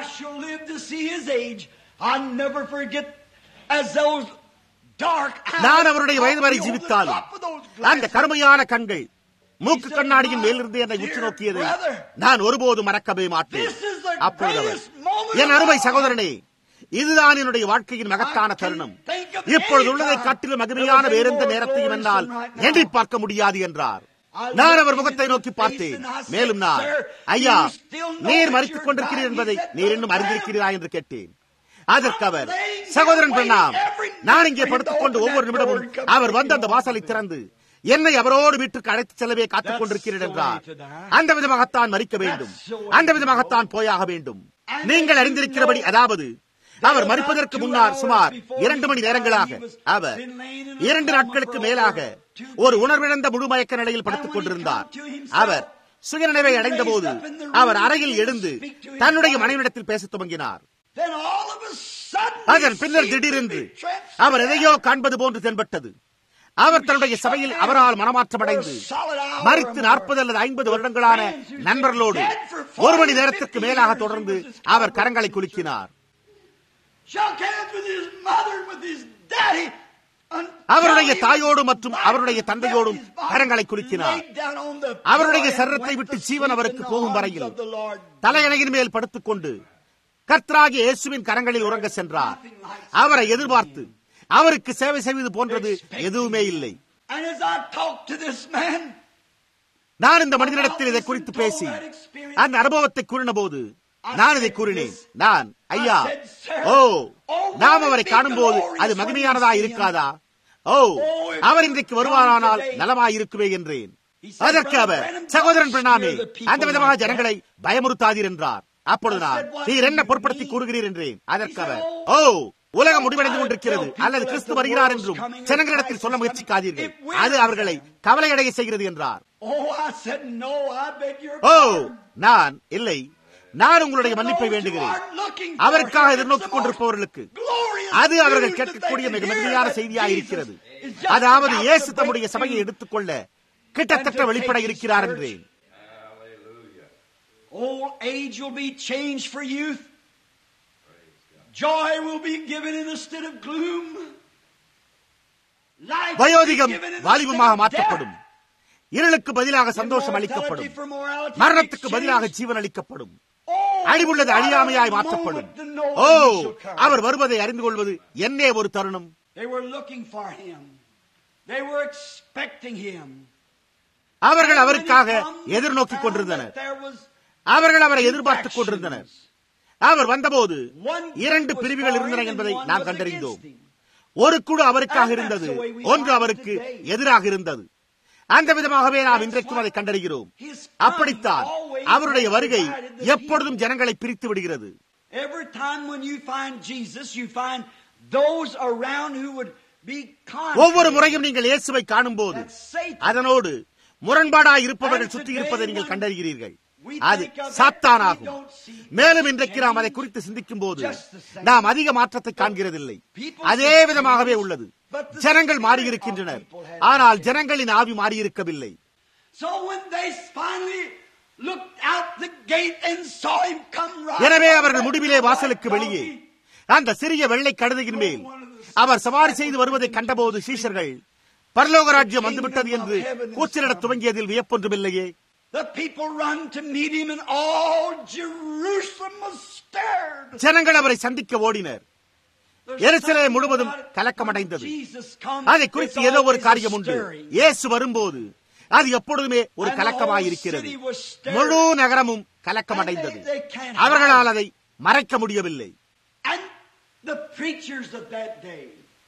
நான் அவருடைய வயது வரை ஜீவித்தாலும் அந்த கருமையான கண்கள் மூக்கு கண்ணாடியின் மேலிருந்து என்னை உற்று நோக்கியதை நான் ஒருபோதும் மறக்கவே மாட்டேன் அப்பொழுது என் அருமை சகோதரனே இதுதான் என்னுடைய வாழ்க்கையின் மகத்தான தருணம் இப்பொழுது உள்ளதை காட்டிலும் மகிமையான வேறெந்த நேரத்தையும் என்னால் எண்ணி பார்க்க முடியாது என்றார் நான் அவர் முகத்தை நோக்கி பார்த்தேன் மேலும் நான் ஐயா நீர் மறித்துக் கொண்டிருக்கிறீர் என்பதை நீர் இன்னும் அறிந்திருக்கிறீரா என்று கேட்டேன் அதற்கு அவர் சகோதரன் பிரணாம் நான் இங்கே படுத்துக் கொண்டு ஒவ்வொரு நிமிடமும் அவர் வந்து அந்த வாசலை திறந்து என்னை அவரோடு வீட்டுக்கு அழைத்து செல்லவே காத்துக் கொண்டிருக்கிறேன் என்றார் அந்த விதமாகத்தான் மறிக்க வேண்டும் அந்த விதமாகத்தான் போயாக வேண்டும் நீங்கள் அறிந்திருக்கிறபடி அதாவது அவர் மறிப்பதற்கு முன்னால் சுமார் இரண்டு மணி நேரங்களாக அவர் இரண்டு நாட்களுக்கு மேலாக ஒரு உணர்விழந்த முழுமயக்க நிலையில் படுத்துக் கொண்டிருந்தார் அவர் சுயநினைவை அடைந்த போது அவர் அறையில் எழுந்து தன்னுடைய மனைவிடத்தில் பேசத் துவங்கினார் அதன் பின்னர் திடீரென்று அவர் எதையோ காண்பது போன்று தென்பட்டது அவர் தன்னுடைய சபையில் அவரால் மனமாற்றமடைந்து மறித்து நாற்பது அல்லது ஐம்பது வருடங்களான நண்பர்களோடு ஒரு மணி நேரத்திற்கு மேலாக தொடர்ந்து அவர் கரங்களை குலுக்கினார் அவருடைய தாயோடு மற்றும் அவருடைய தந்தையோடும் கரங்களை குலுக்கினார் அவருடைய சரத்தை விட்டு ஜீவன் அவருக்கு போகும் வரையில் தலையணையின் மேல் படுத்துக் கொண்டு கர்த்தராகிய இயேசுவின் கரங்களில் உறங்க சென்றார் அவரை எதிர்பார்த்து அவருக்கு சேவை செய்வது போன்றது எதுவுமே இல்லை நான் இந்த மனிதனிடத்தில் இதை குறித்து பேசி அந்த அனுபவத்தை கூறின போது நான் இதை கூறினேன் நான் ஐயா ஓ நாம் அவரை காணும் போது அது மகிமையானதா இருக்காதா ஓ அவர் இன்றைக்கு வருவாரானால் நலமாயிருக்குவே என்றேன் அதற்கு அவர் சகோதரன் பிரணாமே அந்த விதமாக ஜனங்களை பயமுறுத்தாதீர் என்றார் அப்பொழுது நான் நீர் என்ன பொருட்படுத்தி கூறுகிறீர் என்றேன் அதற்கு அவர் ஓ உலகம் முடிவடைந்து கொண்டிருக்கிறது அல்லது கிறிஸ்து வருகிறார் என்றும் ஜனங்களிடத்தில் சொல்ல முயற்சிக்காதீர்கள் அது அவர்களை கவலையடைய செய்கிறது என்றார் ஓ நான் இல்லை நான் உங்களுடைய மன்னிப்பை வேண்டுகிறேன் அவருக்காக எதிர்நோக்கிக் கொண்டிருப்பவர்களுக்கு அது அவர்கள் கேட்கக்கூடிய மிக மென்மையான செய்தியாக இருக்கிறது அதாவது இயேசு தம்முடைய சபையை எடுத்துக்கொள்ள கிட்டத்தட்ட வெளிப்பட இருக்கிறார் என்றேன் Old age will be changed for youth. Joy will be given instead of gloom. Life will be வயோதிகம் given instead வாலிபமாக of மாற்றப்படும் death. இருளுக்கு பதிலாக சந்தோஷம் அளிக்கப்படும் Immortality for morality மரணத்துக்கு will be பதிலாக changed. ஜீவன் அளிக்கப்படும் Oh, அழிவுள்ளது what a அழியாமையாய் மாற்றப்படும் moment to know O when he shall come. அவர் வருவதை அறிந்து கொள்வது என்னே ஒரு தருணம் They were looking for him. They were expecting him. அவர்கள் And when அவருக்காக he come, எதிர்நோக்கிக் found கொண்டிருந்தனர் that there was அவர்கள் அவரை எதிர்பார்த்துக் கொண்டிருந்தனர் அவர் வந்தபோது one இரண்டு group was பிரிவுகள் for இருந்தன him and என்பதை one நாம் was கண்டறிந்தோம் against him. ஒரு குழு அவருக்காக இருந்தது ஒன்று அவருக்கு எதிராக இருந்தது அந்த விதமாகவே நாம் இன்றைக்கும் அதை கண்டறிகிறோம் அப்படித்தான் அவருடைய வருகை எப்பொழுதும் ஜனங்களை பிரித்து விடுகிறது Every time when you find Jesus, you find those around who would be ஒவ்வொரு contrary. முறையும் நீங்கள் இயேசுவை காணும் போது That's Satan. அதனோடு முரண்பாடாய் இருப்பவர்கள் சுற்றி இருப்பதை நீங்கள் கண்டறிகிறீர்கள் அது சாத்தானாகும் மேலும் இன்றைக்கு நாம் அதை குறித்து சிந்திக்கும் போது நாம் அதிக மாற்றத்தை காண்கிறதில்லை அதே விதமாகவே உள்ளது ஜனங்கள் மாறியிருக்கின்றனர் ஆனால் ஜனங்களின் ஆவி மாறியிருக்கவில்லை So when they finally looked out the gate and saw him come right எனவே out அவர்கள் that முடிவிலே white வாசலுக்கு வெளியே donkey, அந்த சிறிய வெள்ளை கழுதையின் மேல் அவர் சவாரி செய்து வருவதை கண்டபோது சீஷர்கள் பரலோக ராஜ்யம் வந்துவிட்டது என்று கூச்சலிடத் துவங்கியதில் வியப்பொன்றுமில்லையே The people run to meet him and all Jerusalem was stirred. ஜனங்கள் அவரை சந்திக்க ஓடினர் எருசலேம் முழுவதும் கலக்கமடைந்தது அதை குறித்து ஏதோ ஒரு காரியம் உண்டு இயேசு வரும்போது அது எப்பொழுதுமே ஒரு கலக்கமாயிருக்கிறது முழு நகரமும் கலக்கமடைந்தது அவர்களால் அதை மறைக்க முடியவில்லை And the preachers of that day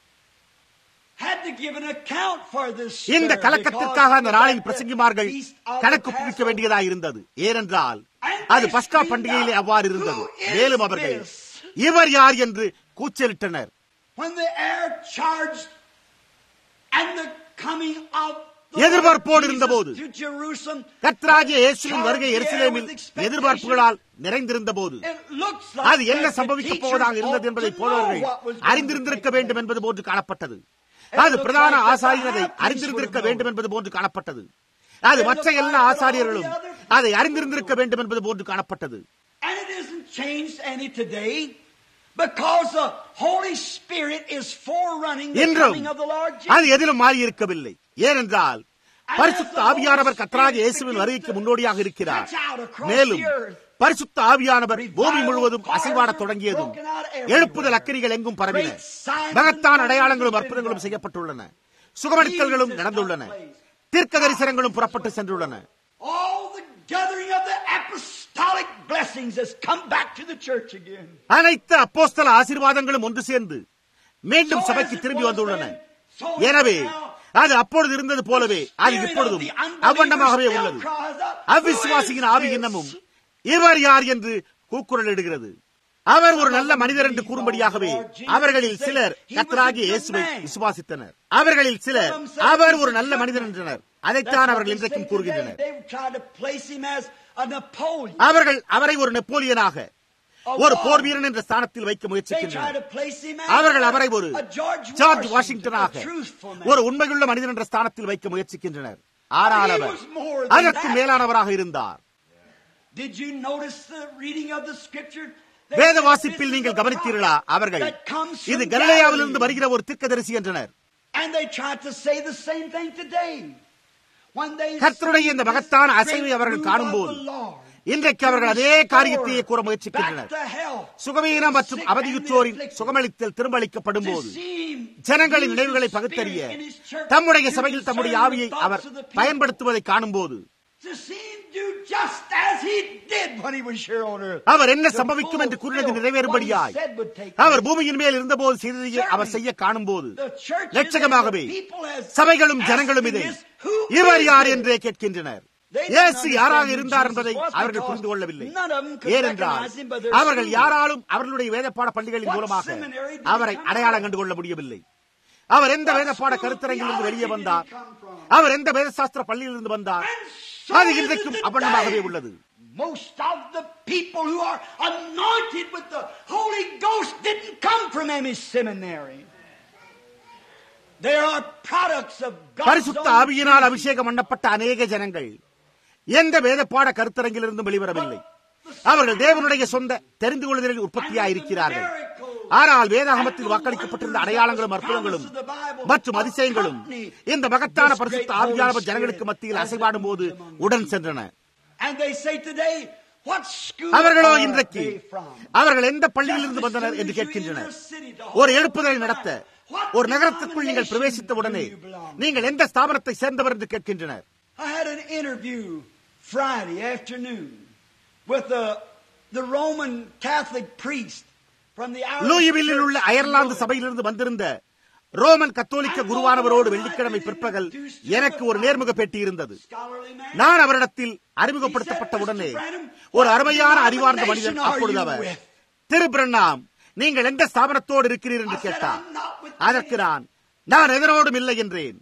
had to give an account for this இந்த stir கலக்கத்திற்காக அந்த because நாளின் at the பிரசங்கிமார்கள் feast of the கணக்கு புவிக்க Passover. வேண்டியதாக இருந்தது ஏனென்றால் அது பஸ்கா பண்டிகையிலே அவ்வாறு இருந்தது மேலும் அவர்கள் இவர் யார் என்று கூச்சலிட்டனர் When the air charged and the coming of the எதிர்பார்ப்போடு Lord இருந்தபோது, Jesus to Jerusalem, கர்த்தராகிய இயேசுவின் வருகை எருசலேமில் எதிர்பார்ப்புகளால் நிறைந்திருந்த போது it looks like அது என்ன that the சம்பவிக்கப் teachers போவதாக ought இருந்தது என்பதை to போலவர்கள் know what was going to அறிந்திருந்திருக்க take வேண்டும் place. என்பது போன்று காணப்பட்டது அது பிரதான ஆசாரியர் அதை அறிந்திருந்திருக்க வேண்டும் என்பது போன்று காணப்பட்டது அது மற்ற எல்லா ஆசாரியர்களும் அதை அறிந்திருந்திருக்க வேண்டும் என்பது போன்று காணப்பட்டது And it isn't changed any today because the Holy Spirit is forerunning the இன்றும் coming of the Lord அது Jesus. எதிலும் மாறி இருக்கவில்லை ஏனென்றால் பரிசுத்த ஆவியானவர் கர்த்தராகிய இயேசுவின் வருகைக்கு முன்னோடியாக இருக்கிறார் மேலும் பரிசுத்த ஆவியானவர் பூமி முழுவதும் அசைவாடத் தொடங்கியதும் எழுப்புதல் அக்கிரிகள் எங்கும் பரவின மகத்தான் அடையாளங்களும் அற்புதங்களும் செய்யப்பட்டுள்ளன சுகமளித்தல்களும் நடந்துள்ளன தீர்க்க தரிசனங்களும் புறப்பட்டு சென்றுள்ளன All the gathering of the apostolic blessings has come back to the church again. அனைத்து அப்போஸ்தல ஆசீர்வாதங்களும் ஒன்று சேர்ந்து மீண்டும் சபைக்கு திரும்பி வந்துள்ளன எனவே அது அப்பொழுது இருந்தது போலவே அது இப்பொழுதும் அவ்வண்ணமாகவே உள்ளது அவ்விசுவாசியின் ஆவி இன்னமும் இவர் யார் என்று கூக்குரலிடுகிறது அவர் ஒரு நல்ல மனிதர் என்று கூறும்படியாகவே அவர்களில் சிலர் கத்தராகிய இயேசுவை விசுவாசித்தனர் அவர்களில் சிலர் அவர் ஒரு நல்ல மனிதர் என்றனர் அதைத்தான் அவர்கள் இன்றைக்கும் கூறுகின்றனர் அவர்கள் அவரை ஒரு நெப்போலியனாக ஒரு போர் வீரன் என்ற ஸ்தானத்தில் வைக்க முயற்சிக்கின்றனர் அவர்கள் அவரை ஒரு ஜார்ஜ் வாஷிங்டனாக ஒரு உண்மையுள்ள மனிதன் என்ற ஸ்தானத்தில் வைக்க முயற்சிக்கின்றனர் ஆனால் அவர் அதற்கு மேலானவராக இருந்தார் வேத வாசிப்பில் நீங்கள் கவனித்தீர்களா அவர்கள் இது கலிலேயாவிலிருந்து வருகிற ஒரு தீர்க்கதரிசி என்றனர் கர்த்தருடைய இந்த மகத்தான அசைவை அவர்கள் காணும்போது இன்றைக்கு அவர்கள் அதே காரியத்தையே கூற முயற்சிக்கின்றனர் சுகவீனம் மற்றும் அவதியுற்றோரின் சுகமளித்தல் திரும்பளிக்கப்படும் போது ஜனங்களின் நினைவுகளை பகுத்தறிய தம்முடைய சபையில் தம்முடைய ஆவியை அவர் பயன்படுத்துவதை காணும் போது அவர் என்ன சம்பவிக்கும் என்று கூறினது நிறைவேறும்படியாய் அவர் பூமியின் மேல் இருந்தபோது செய்ததையே அவர் செய்ய காணும் போது லட்சகமாகவே சபைகளும் ஜனங்களும் இதை இவர் யார் என்றே கேட்கின்றனர் இயேசு யாராக இருந்தார் என்பதை அவர்கள் புரிந்து கொள்ளவில்லை ஏனென்றால் அவர்கள் யாராலும் அவர்களுடைய வேதப்பாட பள்ளிகளின் மூலமாக அவரை அடையாளம் கண்டு கொள்ள முடியவில்லை அவர் எந்த வேதப்பாட கருத்தரங்கிலிருந்து வெளியே வந்தார் அவர் எந்த வேதசாஸ்திர பள்ளியிலிருந்து வந்தார் அது இன்றைக்கும் அபண்டமாகவே உள்ளது Most of the people who are anointed with the Holy Ghost didn't come from any seminary. They are products of God's பரிசுத்த ஆவியினால் அபிஷேகம் பண்ணப்பட்ட அநேக ஜனங்கள் எந்த வேதப்பாட கருத்தரங்கிலிருந்தும் வெளிவரவில்லை அவர்கள் தேவனுடைய சொந்த தெரிந்து கொள்ளுதலில் உற்பத்தியாயிருக்கிறார்கள் ஆனால் வேதாகமத்தில் வாக்களிக்கப்பட்டிருந்த அடையாளங்களும் அற்புதங்களும் மற்றும் அதிசயங்களும் இந்த மகத்தான பரிசுத்த ஆவியானவர் ஜனங்களுக்கு மத்தியில் அசைபாடும் போது உடன் சென்றன அவர்களோ இன்றைக்கு அவர்கள் எந்த பள்ளியிலிருந்து வந்தனர் என்று கேட்கின்றனர் ஒரு எழுப்புதலை நடத்த ஒரு நகரத்துக்குள் நீங்கள் பிரவேசித்த உடனே நீங்கள் எந்த ஸ்தாபனத்தை சேர்ந்தவர் என்று கேட்கின்றனர் I had an interview Friday afternoon with the, the Roman Catholic priest from the லூயிவில்லில் உள்ள அயர்லாந்து சபையிலிருந்து வந்திருந்த ரோமன் கத்தோலிக்க குருவானவரோடு வெள்ளிக்கிழமை பிற்பகல் எனக்கு ஒரு நேர்முக பேட்டி இருந்தது நான் அவரிடத்தில் அறிமுகப்படுத்தப்பட்ட உடனே ஒரு அருமையான அறிவார்ந்த மனிதன் அப்பொழுது அவர் திரு பிரண்ணாம் நீங்கள் எந்த ஸ்தாபனத்தோடு இருக்கிறீர் என்று கேட்டார் அதற்கு நான் நான் எதனோடும் இல்லை என்றேன்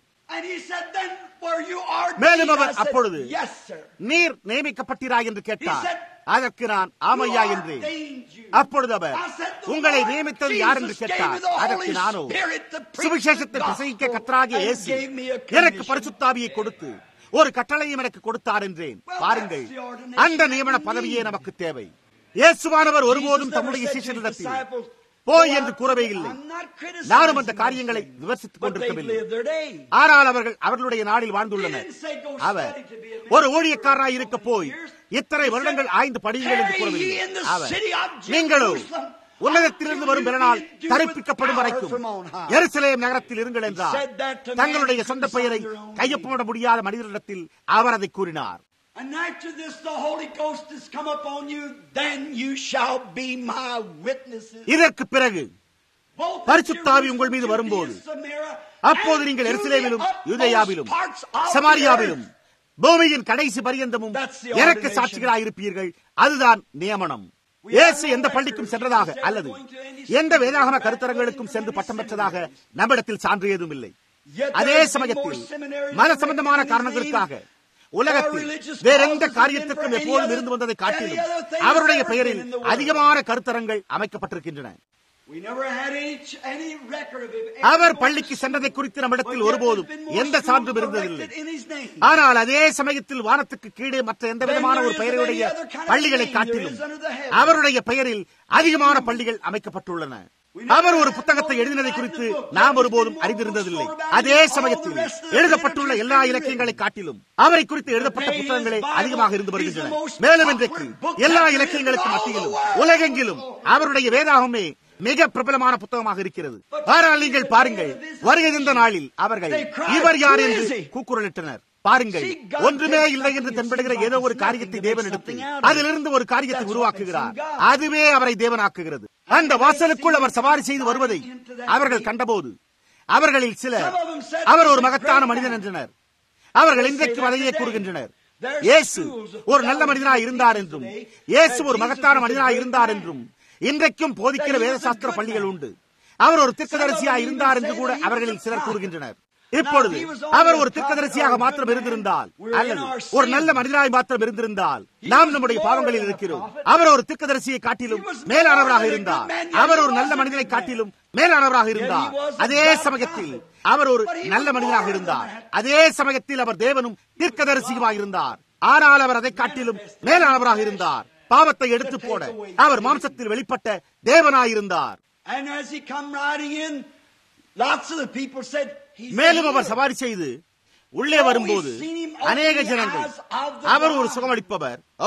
மேலும் அவர் அப்பொழுது நீர் நியமிக்கப்பட்டீரா என்று கேட்டார் அதற்கு நான் ஆமையா என்றேன் அப்பொழுது அவர் உங்களை நியமித்தது யார் என்று கேட்டார் அதற்கு நானோ சுவிசேஷத்தை பிரசங்கிக்க கத்தராகிய இயேசு எனக்கு பரிசுத்தாவியை கொடுத்து ஒரு கட்டளையும் எனக்கு கொடுத்தார் என்றேன் பாருங்கள் அந்த நியமன பதவியே நமக்கு தேவை இயேசுவானவர் ஒருபோதும் தம்முடைய சீசனிடத்தில் போய் என்று கூறவே இல்லை நானும் அந்த காரியங்களை விமர்சித்துக் கொண்டிருக்கவில்லை ஆனால் அவர்கள் அவர்களுடைய நாளில் வாழ்ந்துள்ளனர் அவர் ஒரு ஊழியக்காரராய் இருக்க போய் இத்தனை வருடங்கள் ஆய்ந்து படியுங்கள் என்று கூறவில்லை அவர் நீங்களோ உலகத்திலிருந்து வரும் பிறனால் தரிப்பிக்கப்படும் வரைக்கும் எருசலேம் நகரத்தில் இருங்கள் என்றார் தங்களுடைய சொந்த பெயரை கையொப்பமிட முடியாத மனிதரிடத்தில் அவர் அதை கூறினார் And after this the Holy Ghost has come upon you, then you shall be my witnesses. இதற்கு பிறகு பரிசுத்தாவி உங்கள் மீது வரும்போது அப்போது நீங்கள் எருசலேமிலும் யூதேயாவிலும் சமாரியாவிலும் பூமியின் கடைசி பரியந்தமும் எனக்கு சாட்சிகளாக இருப்பீர்கள் அதுதான் நியமனம் இயேசு எந்த பள்ளிக்கும் சென்றதாக அல்லது எந்த வேதாகம கருத்தரங்களுக்கும் சென்று பட்டம் பெற்றதாக நம்மிடத்தில் சான்று ஏதும் இல்லை அதே சமயத்தில் மத சம்பந்தமான காரணங்களுக்காக உலகத்தில் வேறெந்த காரியத்திற்கும் எப்போதும் இருந்து வந்ததை காட்டிலும் அவருடைய பெயரில் அதிகமான கருத்தரங்கள் அமைக்கப்பட்டிருக்கின்றன அவர் பள்ளிக்கு சென்றதை குறித்து நம்மிடத்தில் ஒருபோதும் எந்த சான்றும் இருந்ததில்லை ஆனால் அதே சமயத்தில் வானத்துக்கு கீழே மற்ற எந்த விதமான ஒரு பெயருடைய பள்ளிகளை காட்டிலும் அவருடைய பெயரில் அதிகமான பள்ளிகள் அமைக்கப்பட்டுள்ளன அவர் ஒரு புத்தகத்தை எழுதினதை குறித்து நாம் ஒருபோதும் அறிந்திருந்ததில்லை அதே சமயத்தில் எழுதப்பட்டுள்ள எல்லா இலக்கியங்களை காட்டிலும் அவரை குறித்து எழுதப்பட்ட புத்தகங்களே அதிகமாக இருந்து வருகின்றன மேலும் இன்றைக்கு எல்லா இலக்கியங்களுக்கு மத்தியிலும் உலகெங்கிலும் அவருடைய வேதாகமே மிக பிரபலமான புத்தகமாக இருக்கிறது ஆனால் நீங்கள் பாருங்கள் வருகை இந்த நாளில் அவர்கள் இவர் யார் என்று கூக்குரலிட்டனர் பாருங்கள் ஒன்றுமே இல்லை என்று தென்படுகிற ஏதோ ஒரு காரியத்தை தேவன் எடுத்து அதிலிருந்து ஒரு காரியத்தை உருவாக்குகிறார் அதுவே அவரை தேவனாக்குகிறது அந்த வாசலுக்குள் அவர் சவாரி செய்து வருவதை அவர்கள் கண்டபோது அவர்களில் சிலர் அவர் ஒரு மகத்தான மனிதன் என்றனர் அவர்கள் இன்றைக்கு அதையே கூறுகின்றனர் இயேசு ஒரு நல்ல மனிதனாய் இருந்தார் என்றும் இயேசு ஒரு மகத்தான மனிதனாய் இருந்தார் என்றும் இன்றைக்கும் போதிக்கிற வேதசாஸ்திர பள்ளிகள் உண்டு அவர் ஒரு தீர்க்கதரிசியா இருந்தார் என்று கூட அவர்களில் சிலர் கூறுகின்றனர் இப்பொழுது அவர் ஒரு தீர்க்கதரிசியாக மாத்திரம் இருந்திருந்தால் அல்லது ஒரு நல்ல மனிதனாய் மாத்திரம் இருந்திருந்தால் நாம் நம்முடைய பாவங்களில் இருக்கிறோம் அவர் ஒரு தீர்க்கதரிசியை காட்டிலும் மேலானவராக இருந்தார் அவர் ஒரு நல்ல மனிதனை காட்டிலும் மேலானவராக இருந்தார் அதே சமயத்தில் அவர் ஒரு நல்ல மனிதனாக இருந்தார் அதே சமயத்தில் அவர் தேவனும் தீர்க்கதரிசியுமாக இருந்தார் ஆனால் அவர் அதை காட்டிலும் மேலானவராக இருந்தார் பாவத்தை எடுத்து போட அவர் மாம்சத்தில் வெளிப்பட்ட தேவனாயிருந்தார் And as he come riding in, lots of the people said, "He's மேலும் a அவர் healer." சவாரி செய்து உள்ளே வரும்போது அநேக ஜனங்கள் அவர் ஒரு சுகமளிப்பவர் ஓ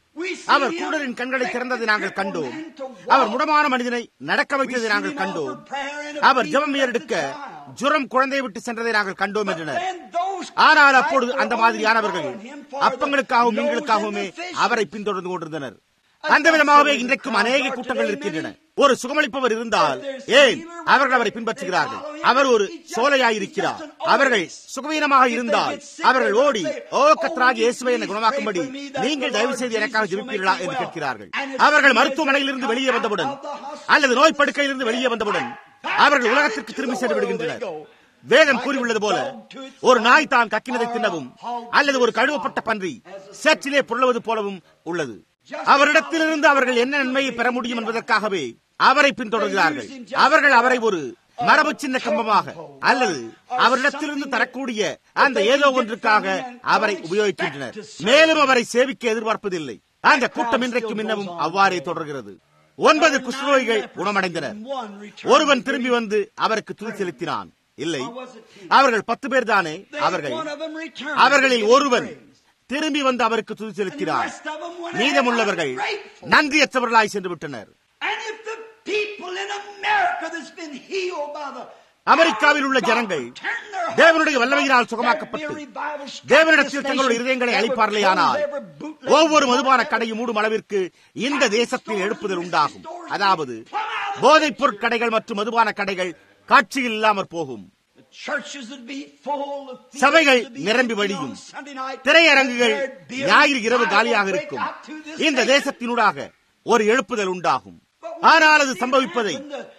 அவர் குருடரின் கண்களை திறந்ததை நாங்கள் கண்டோம் அவர் முடமான மனிதனை நடக்க வைத்ததை நாங்கள் கண்டோம் அவர் ஜெபம் ஏறெடுக்க ஜுரம் குழந்தையை விட்டு சென்றதை நாங்கள் கண்டோம் என்றனர் ஆனால் அப்பொழுது அந்த மாதிரியானவர்கள் அப்பங்களுக்காகவும் மீன்களுக்காகவுமே அவரை பின்தொடர்ந்து கொண்டிருந்தனர் அந்த விதமாகவே இன்றைக்கும் அநேக கூட்டங்கள் இருக்கின்றன ஒரு சுகமளிப்பவர் இருந்தால் ஏன் அவர்கள் அவரை பின்பற்றுகிறார்கள் அவர் ஒரு சோலையாயிருக்கிறார் அவர்கள் சுகவீனமாக இருந்தால் அவர்கள் ஓடி ஓ கத்ராகி இயேசுவை என்னை குணமாக்கும்படி நீங்கள் தயவு செய்து எனக்காக ஜெபிப்பீர்களா என்று கேட்கிறார்கள் அவர்கள் மருத்துவமனையிலிருந்து வெளியே வந்தவுடன் அல்லது நோய் படுக்கையிலிருந்து வெளியே வந்தவுடன் அவர்கள் உலகத்திற்கு திரும்பி சென்று விடுகின்றனர் வேதம் கூறியுள்ளது போல ஒரு நாய் தான் கக்கினதை தின்னவும் அல்லது ஒரு கழுவப்பட்ட பன்றி சற்றிலே புரளுவது போலவும் உள்ளது அவரிடத்திலிருந்து அவர்கள் என்ன நன்மையை பெற முடியும் என்பதற்காகவே அவரை பின்தொடர்கிறார்கள் அவர்கள் அவரை ஒரு மரபு சின்ன கம்பமாக அல்லது அவரிடத்திலிருந்து தரக்கூடிய அந்த ஏதோ ஒன்றுக்காக அவரை உபயோகிக்கின்றனர் மேலும் அவரை சேவிக்க எதிர்பார்ப்பதில்லை அந்த கூட்டம் இன்றைக்கும் இன்னமும் அவ்வாறே தொடர்கிறது ஒன்பது குஷ்ணோய்கள் குணமடைந்தனர் ஒருவன் திரும்பி வந்து அவருக்கு துதி செலுத்தினான் இல்லை அவர்கள் பத்து பேர் தானே அவர்கள் அவர்களில் ஒருவன் திரும்பி வந்து அவருக்கு துதி செலுத்தினார் மீதமுள்ளவர்கள் நன்றியற்றவர்களாய் சென்று விட்டனர் And if the people in America that's been healed by the அமெரிக்காவில் உள்ள ஜனங்கள் தேவனுடைய வல்லமையினால் சுகமாக்கப்பட்டு தேவனிடத்தில் தங்களுடைய இருதயங்களை அளிப்பார்களேயானால் ஒவ்வொரு மதுபான கடையும் மூடும் அளவிற்கு இந்த தேசத்தில் எழுப்புதல் உண்டாகும் அதாவது போதைப் பொருட்கடைகள் மற்றும் மதுபான கடைகள் காட்சியில் இல்லாமற் போகும் churches would be full of சபைகள் நிரம்பி வழியும் திரையரங்குகள் ஞாயிறு இரவு காலியாக இருக்கும் இந்த தேசத்தினூடாக ஒரு எழுப்புதல் உண்டாகும் ஆனால் அது சம்பவிப்பதை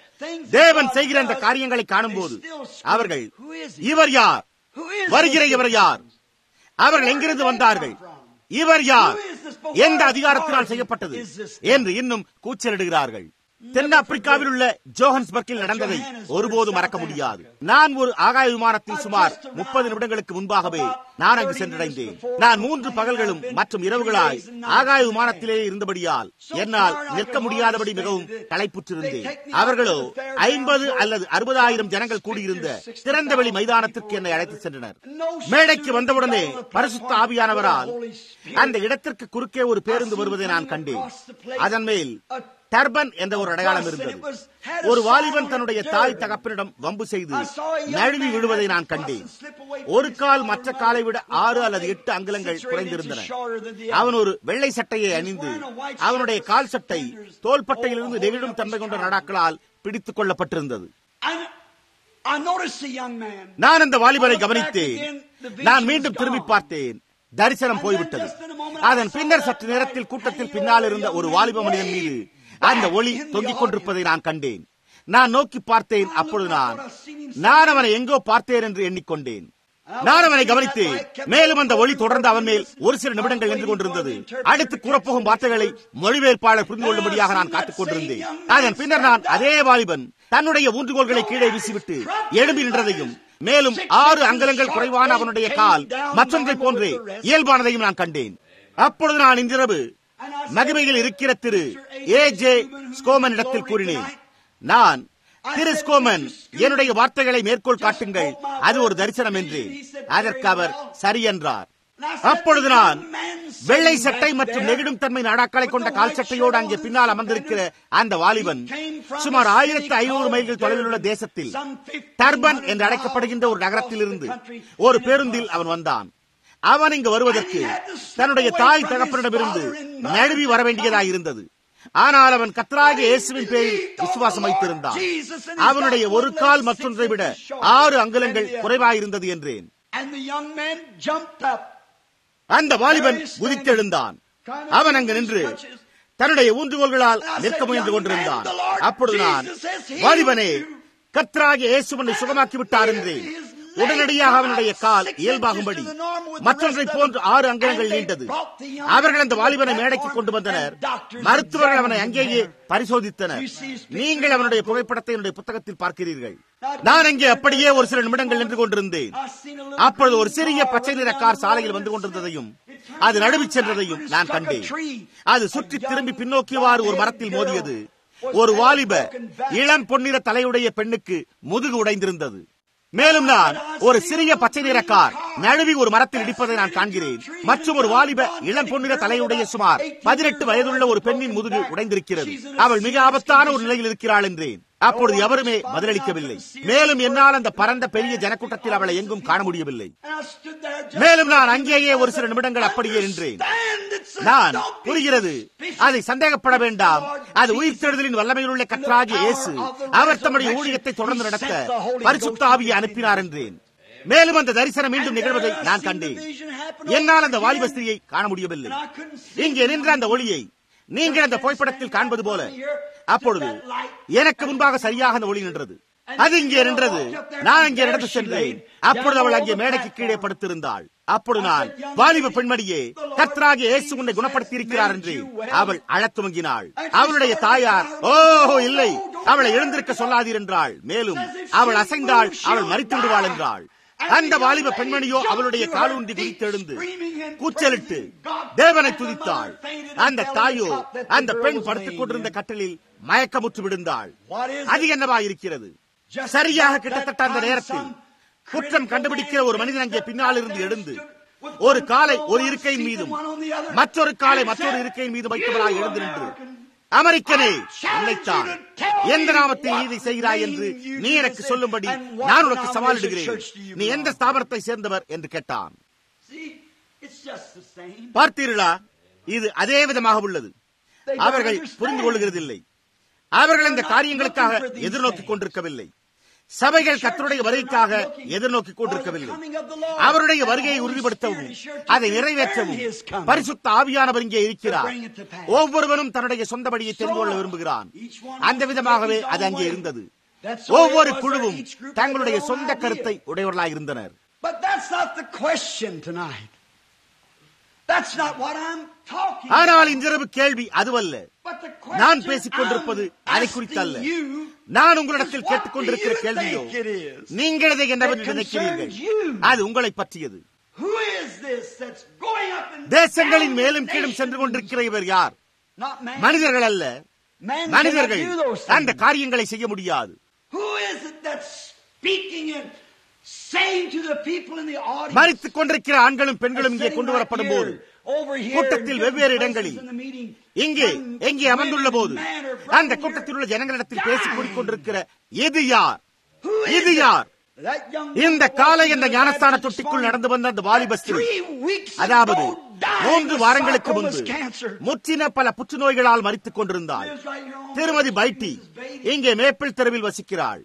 தேவன் செய்கிற அந்த காரியங்களை காணும்போது அவர்கள் இவர் யார் வருகிற இவர் யார் அவர்கள் எங்கிருந்து வந்தார்கள் இவர் யார் எந்த அதிகாரத்தினால் செய்யப்பட்டது என்று இன்னும் கூச்சலிடுகிறார்கள் தென்னாப்பிரிக்காவில் உள்ள ஜோஹன்ஸ்பர்க்கில் நடந்ததை ஒருபோதும் மறக்க முடியாது நான் ஒரு ஆகாய விமானத்தில் சுமார் முப்பது நிமிடங்களுக்கு முன்பாகவே நான் அங்கு சென்றடைந்தேன் நான் மூன்று பகல்களும் மற்றும் இரவுகளாய் ஆகாய விமானத்திலே இருந்தபடியால் என்னால் நிற்க முடியாதபடி மிகவும் தலைப்புற்றிருந்தேன் அவர்களோ ஐம்பது அல்லது அறுபதாயிரம் ஜனங்கள் கூடியிருந்த திறந்தவெளி மைதானத்திற்கு என்னை அழைத்து சென்றனர் மேடைக்கு வந்தவுடனே பரிசுத்த ஆவியானவரால் அந்த இடத்திற்கு குறுக்கே ஒரு பேருந்து வருவதை நான் கண்டேன் அதன் மேல் டர்பன் என்ற ஒரு அடையாளம் இருந்தது ஒரு வாலிபன் தன்னுடைய தாய் தகப்பனிடம் வம்பு செய்து நழுவி விழுவதை நான் கண்டேன் ஒரு கால் மற்ற காலை விட ஆறு அல்லது எட்டு அங்குலங்கள் குறைந்திருந்தன அவன் ஒரு வெள்ளை சட்டையை அணிந்து அவனுடைய கால் சட்டை தோள்பட்டையிலிருந்து நெகிழும் தன்மை கொண்ட நடாக்களால் பிடித்துக் கொள்ளப்பட்டிருந்தது நான் அந்த வாலிபனை கவனித்தேன் நான் மீண்டும் திரும்பி பார்த்தேன் தரிசனம் போய்விட்டது அதன் பின்னர் சற்று நேரத்தில் கூட்டத்தில் பின்னால் இருந்த ஒரு வாலிப மனிதன் மீது அந்த ஒளி தொங்கிக் கொண்டிருப்பதை நான் கண்டேன் நான் நோக்கி பார்த்தேன் அப்பொழுது நான் நான் அவனை எங்கோ பார்த்தேன் என்று எண்ணிக்கொண்டேன் நான் அவனை கவனித்தேன் மேலும் அந்த ஒளி தொடர்ந்து அவன் மேல் ஒரு சில நிமிடங்கள் நின்று கொண்டிருந்தது அடுத்து கூறப்போகும் வார்த்தைகளை மொழிபெயர்ப்பாளர் புரிந்து கொள்ளும்படியாக நான் காத்துக் கொண்டிருந்தேன் அதன் பின்னர் நான் அதே வாலிபன் தன்னுடைய ஊன்றுகோள்களை கீழே வீசிவிட்டு எழும்பி நின்றதையும் மேலும் ஆறு அங்கலங்கள் குறைவான அவனுடைய கால் மற்றொன்றை போன்றே இயல்பானதையும் நான் கண்டேன் அப்பொழுது நான் இன்றிரவு மகிமையில் இருக்கிற திரு ஏ ஜே ஸ்கோமன் இடத்தில் கூறினேன் நான் திரு ஸ்கோமன் என்னுடைய வார்த்தைகளை மேற்கோள் காட்டுங்கள் அது ஒரு தரிசனம் என்று அதற்கு அவர் சரி என்றார் அப்பொழுது நான் வெள்ளை சட்டை மற்றும் நெகிடும் தன்மை நாடாக்களை கொண்ட கால் சட்டையோடு அங்கே பின்னால் அமர்ந்திருக்கிற அந்த வாலிபன் சுமார் ஆயிரத்தி ஐநூறு மைல்கள் தொலைவில் உள்ள தேசத்தில் டர்பன் என்று அழைக்கப்படுகின்ற ஒரு நகரத்தில் இருந்து ஒரு பேருந்தில் அவன் வந்தான் அவன் இங்கு வருவதற்கு தன்னுடைய தாய் தகப்பனிடமிருந்து நழுவி வர வேண்டியதாக இருந்தது ஆனால் அவன் கத்தராக இயேசுவின் பேரில் விசுவாசம் வைத்திருந்தான் அவனுடைய ஒரு கால் மற்றொன்றை விட ஆறு அங்குலங்கள் குறைவாயிருந்தது என்றேன் அந்த வாலிபன் குதித்தெழுந்தான் அவன் அங்கு நின்று தன்னுடைய ஊன்றுகோல்களால் நிற்க முயன்று கொண்டிருந்தான் அப்பொழுது நான் வாலிபனே கத்ராகிய இயேசுவனை சுகமாக்கி விட்டார் என்றேன் உடனடியாக அவனுடைய கால் இயல்பாகும்படி மற்றொன்றை போன்று ஆறு அங்கங்கள் நீண்டது அவர்கள் அந்த வாலிபனை மேடைக்கு கொண்டு வந்தனர் மருத்துவர்கள் அவனை அங்கேயே பரிசோதித்தனர் நீங்கள் அவனுடைய புகைப்படத்தை என்னுடைய புத்தகத்தில் பார்க்கிறீர்கள் நான் அங்கே அப்படியே ஒரு சில நிமிடங்கள் நின்று கொண்டிருந்தேன் அப்பொழுது ஒரு சிறிய பச்சை நிற கார் சாலையில் வந்து கொண்டிருந்ததையும் அது நழுவிச் சென்றதையும் நான் கண்டேன் அது சுற்றி திரும்பி பின்னோக்கியவாறு ஒரு மரத்தில் மோதியது ஒரு வாலிப இளம் பொன்னிற தலையுடைய பெண்ணுக்கு முதுகு உடைந்திருந்தது மேலும் நான் ஒரு சிறிய பச்சை நிற கார் நழுவி ஒரு மரத்தில் இடிப்பதை நான் காண்கிறேன் மற்றும் ஒரு வாலிப இளம் பொன்னிற தலையுடைய சுமார் பதினெட்டு வயதுள்ள ஒரு பெண்ணின் முதுகு உடைந்திருக்கிறது அவள் மிக ஆபத்தான ஒரு நிலையில் இருக்கிறாள் என்றேன் அப்பொழுது எவருமே பதிலளிக்கவில்லை மேலும் என்னால் அந்த பரந்த பெரிய ஜனக்கூட்டத்தில் அவளை எங்கும் காண முடியவில்லை மேலும் நான் அங்கேயே ஒரு சில நிமிடங்கள் அப்படியே நின்றேன் நான் புரிகிறது அதை சந்தேகப்பட வேண்டாம் அது உயிர் தேடுதலின் வல்லமையில் உள்ள கற்றாகிய இயேசு அவர் தம்முடைய ஊழியத்தை தொடர்ந்து நடத்த பரிசுத்த ஆவியை அனுப்பினார் என்றேன் மேலும் அந்த தரிசனம் மீண்டும் நிகழ்வதை நான் கண்டேன் என்னால் அந்த வாலிப ஸ்திரியை காண முடியவில்லை இங்கே நின்ற அந்த ஒளியை நீங்கள் அந்த புகைப்படத்தில் காண்பது போல அப்பொழுது எனக்கு முன்பாக சரியாக அந்த ஒளி நின்றது அது இங்கே நின்றது நான் அங்கே நடந்து சென்றேன் அப்பொழுது அவள் அங்கே மேடைக்கு கீழே படுத்திருந்தாள் அப்பொழுது நான் வாலிப பெண்மணியே கத்ராகிய இயேசு உன்னை குணப்படுத்தி இருக்கிறார் என்று அவள் அழத் துவங்கினாள் அவளுடைய தாயார் ஓஹோ இல்லை அவளை எழுந்திருக்க சொல்லாதீர் என்றாள் மேலும் அவள் அசைந்தாள் அவள் மறித்து விடுவாள் என்றாள் அந்த வாலிப பெண்மணியோ அவளுடைய காலூன்றி குதித்தெழுந்து கூச்சலிட்டு தேவனை துதித்தாள் அந்த தாயோ அந்த பெண் படுத்துக் கொண்டிருந்த கட்டலில் மயக்கமுற்று விழுந்தாள் அது என்னவா இருக்கிறது சரியாக கிட்டத்தட்ட அந்த நேரத்தில் குற்றம் கண்டுபிடிக்கிற ஒரு மனிதன் அங்கே பின்னால் இருந்து எழுந்து ஒரு காலை ஒரு இருக்கையின் மீதும் மற்றொரு காலை மற்றொரு இருக்கையின் மீதும் வைத்தவராய் எழுந்து நின்று அமெரிக்கனே உன்னைத்தான் எந்த நாமத்தில் நீதி செய்கிறாய் என்று நீ எனக்கு சொல்லும்படி நான் உனக்கு சவாலிடுகிறேன் நீ எந்த ஸ்தாபனத்தை சேர்ந்தவர் என்று கேட்டான் பார்த்தீர்களா இது அதே விதமாக உள்ளது அவர்கள் புரிந்து கொள்கிறதில்லை அவர்கள் இந்த காரியங்களுக்காக எதிர்நோக்கிக் கொண்டிருக்கவில்லை சபைகள் கத்தருடைய வருகைக்காக எதிர்நோக்கிக் கொண்டிருக்கவில்லை அவருடைய வருகையை உறுதிப்படுத்தவும் அதை நிறைவேற்றவும் பரிசுத்த ஆவியானவர் இங்கே இருக்கிறார் ஒவ்வொருவரும் தன்னுடைய சொந்த வழியை தெரிந்து கொள்ள விரும்புகிறான் அந்த விதமாகவே அது அங்கே இருந்தது ஒவ்வொரு குழுவும் தங்களுடைய சொந்த கருத்தை உடையவர்களாக இருந்தனர் But that's not the question tonight. That's not what I'm talking ஆனால் about. இன்றிரவு கேள்வி அதுவல்ல But the நான் question பேசிக் கொண்டிருப்பது I'm அதை குறித்தல்ல asking you நான் உங்களிடத்தில் is what கேட்டுக்கொண்டிருக்கிற do you கேள்வியோ think it is? நீங்கள் இதை என்னவென்று That நினைக்கிறீர்கள் concerns you. அது உங்களை பற்றியது Who is this that's going up and தேசங்களின் down மேலும் the கீழும் சென்று கொண்டிருக்கிற இவர் யார் Not man. மனிதர்கள் அல்ல Man மனிதர்கள் cannot do those அந்த things. காரியங்களை செய்ய முடியாது Who is it that's speaking and saying to the people in the audience? மறித்துக் கொண்டிருக்கிற ஆண்களும் பெண்களும் இங்கே கொண்டு வரப்படும் போது கூட்டத்தில் வெவ்வேறு இடங்களில் இங்கே எங்கே அமர்ந்துள்ள போது அந்த கூட்டத்தில் உள்ள ஜனங்களிடத்தில் பேசிக் கூறிக்கொண்டிருக்கிற இது யார் இது யார் இந்த காலை என்ற ஞானஸ்தான தொட்டிக்குள் நடந்து வந்த அந்த வாலிபஸ்திரி அதாவது மூன்று வாரங்களுக்கு முன்பு முற்றின பல புற்றுநோய்களால் மறித்துக் கொண்டிருந்தாள் திருமதி பைட்டி இங்கே மேப்பிள் தெருவில் வசிக்கிறாள்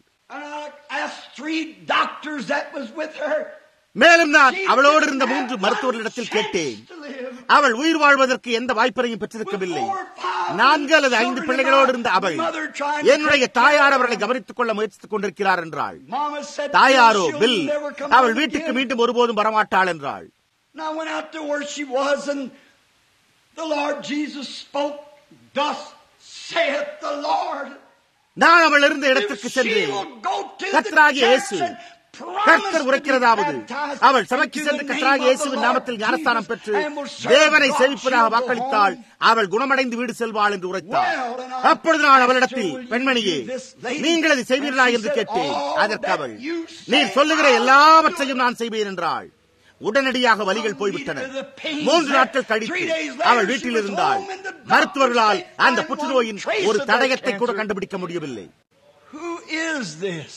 மேலும் நான் அவளோடு இருந்த மூன்று மருத்துவர்களிடத்தில் கேட்டேன் அவள் உயிர் வாழ்வதற்கு எந்த வாய்ப்பையும் பெற்றிருக்கவில்லை நான்கு அல்லது ஐந்து பிள்ளைகளோடு இருந்த அவள் என்னுடைய தாயார் அவர்களை கவனித்துக் கொள்ள முயற்சித்துக் கொண்டிருக்கிறார் என்றாள் தாயாரோ பில் அவள் வீட்டுக்கு மீண்டும் ஒருபோதும் வரமாட்டாள் என்றாள் And I went out to where she was, and the Lord Jesus spoke, Thus saith the Lord. நான் அவள் இருந்த இடத்துக்கு If சென்று she will go to the கர்த்தராகிய church இயேசு and promise கர்த்தர் to be உரைக்கிறதாவது baptized அவள் சபைக்கு into சென்று the கர்த்தராகிய name of இயேசுவின் the நாமத்தில் Lord ஞானஸ்தானம் Jesus பெற்று and will serve தேவனை God, சேவிப்பதாக she'll go வாக்களித்தாள் home. அவள் குணமடைந்து வீடு செல்வாள் என்று உரைத்தார் Well, and I அப்பொழுது நான் asked அவளிடத்தில் her, will you பெண்மணியே do this, lady? நீங்கள் அதை செய்வீர்களா And she என்று said, கேட்டேன் "All அதற்கு that அவள் you say, நீர் சொல்லுகிற I'll எல்லாவற்றையும் நான் செய்வேன் என்றாள் உடனடியாக வலிகள் போய்விட்டன மூன்று நாட்கள் கழித்து அவள் வீட்டில் இருந்தாள் மருத்துவர்களால் அந்த புற்றுநோயின் ஒரு தடயத்தை கூட கண்டுபிடிக்க முடியவில்லை Who is this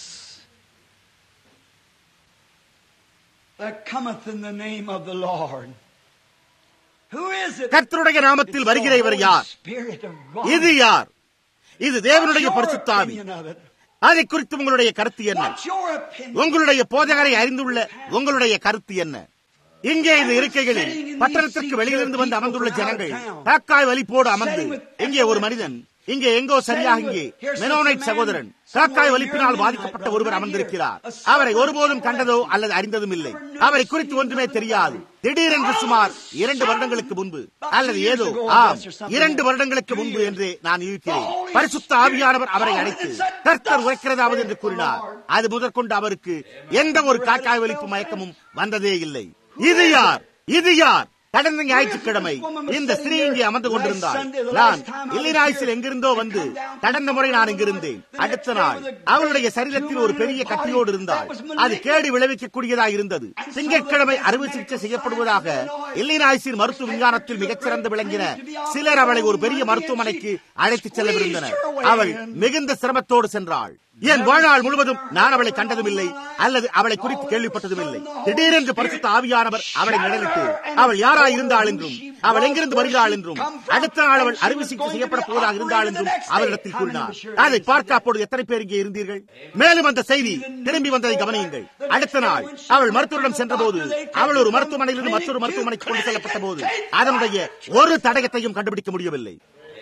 that cometh in the name of the Lord? Who is it? கர்த்தருடைய நாமத்தில் It's வருகிற the இவர் Holy யார் Spirit of God. இது யார் இது தேவனுடைய What's your பரிசுத்தாவி opinion of it? அதை குறித்து உங்களுடைய கருத்து என்ன What's your opinion? உங்களுடைய போதகரை அறிந்துள்ள உங்களுடைய கருத்து என்ன இங்கே இந்த இருக்கைகளில் பட்டணத்திற்கு வெளியிலிருந்து வந்து அமர்ந்துள்ள ஜனங்கள் காக்காய் வலிப்போடு அமர்ந்து இங்கே ஒரு மனிதன் இங்கே எங்கோ சரியாக இங்கே மெனோனைட் சகோதரன் காக்காய் வலிப்பினால் பாதிக்கப்பட்ட ஒருவர் அமர்ந்திருக்கிறார் அவரை ஒருபோதும் கண்டதோ அல்லது அறிந்ததும் இல்லை அவரை குறித்து ஒன்றுமே தெரியாது திடீரென்று சுமார் இரண்டு வருடங்களுக்கு முன்பு அல்லது ஏதோ ஆம் இரண்டு வருடங்களுக்கு முன்பு என்று நான் இருக்கிறேன் பரிசுத்த ஆவியானவர் அவரை அழைத்து கர்த்தர் உரைக்கிறதாவது என்று கூறினார் அது முதற்கொண்டு அவருக்கு எந்த ஒரு காக்காய் வலிப்பு மயக்கமும் வந்ததே இல்லை இது யார் இது யார் கடந்த ஞாயிற்றுக்கிழமை இந்த ஸ்திரீ இங்கே அமர்ந்து கொண்டிருந்தார் நான் இல்லினாய்ஸில் எங்கிருந்தோ வந்து கடந்த முறை நான் இங்கிருந்தேன் அடுத்த நாள் அவளுடைய சரீரத்தில் ஒரு பெரிய கட்டியோடு இருந்தாள் அது கேடு விளைவிக்கக்கூடியதாக இருந்தது திங்கட்கிழமை அறுவை சிகிச்சை செய்யப்படுவதாக இல்லினாய்ஸின் மருத்துவ விஞ்ஞானத்தில் மிகச்சிறந்து விளங்கின சிலர் அவளை ஒரு பெரிய மருத்துவமனைக்கு அழைத்துச் செல்லவிருந்தனர் அவள் மிகுந்த சிரமத்தோடு சென்றாள் என் வாழ்நாள் முழுவதும் நான் அவளை கண்டதும் இல்லை அல்லது அவளை குறித்து கேள்விப்பட்டதும் இல்லை திடீரென்று பரிசுத்த ஆவியானவர் அவளை நிழலிட்டு அவள் யாராய் இருந்தாள் என்றும் அவள் எங்கிருந்து வருகிறாள் என்றும் அடுத்த நாள் அவள் அறுவை சிகிச்சை செய்யப்பட போவதாக இருந்தாள் என்றும் அவரிடத்தில் கூறினார் அதை பார்க்க அப்பொழுது எத்தனை பேர் இங்கே இருந்தீர்கள் மேலும் அந்த செய்தி திரும்பி வந்ததை கவனியுங்கள் அடுத்த நாள் அவள் மருத்துவரிடம் சென்றபோது அவள் ஒரு மருத்துவமனையிலிருந்து மற்றொரு மருத்துவமனைக்கு கொண்டு செல்லப்பட்ட போது அதனுடைய ஒரு தடயத்தையும் கண்டுபிடிக்க முடியவில்லை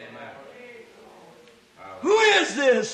Who is this?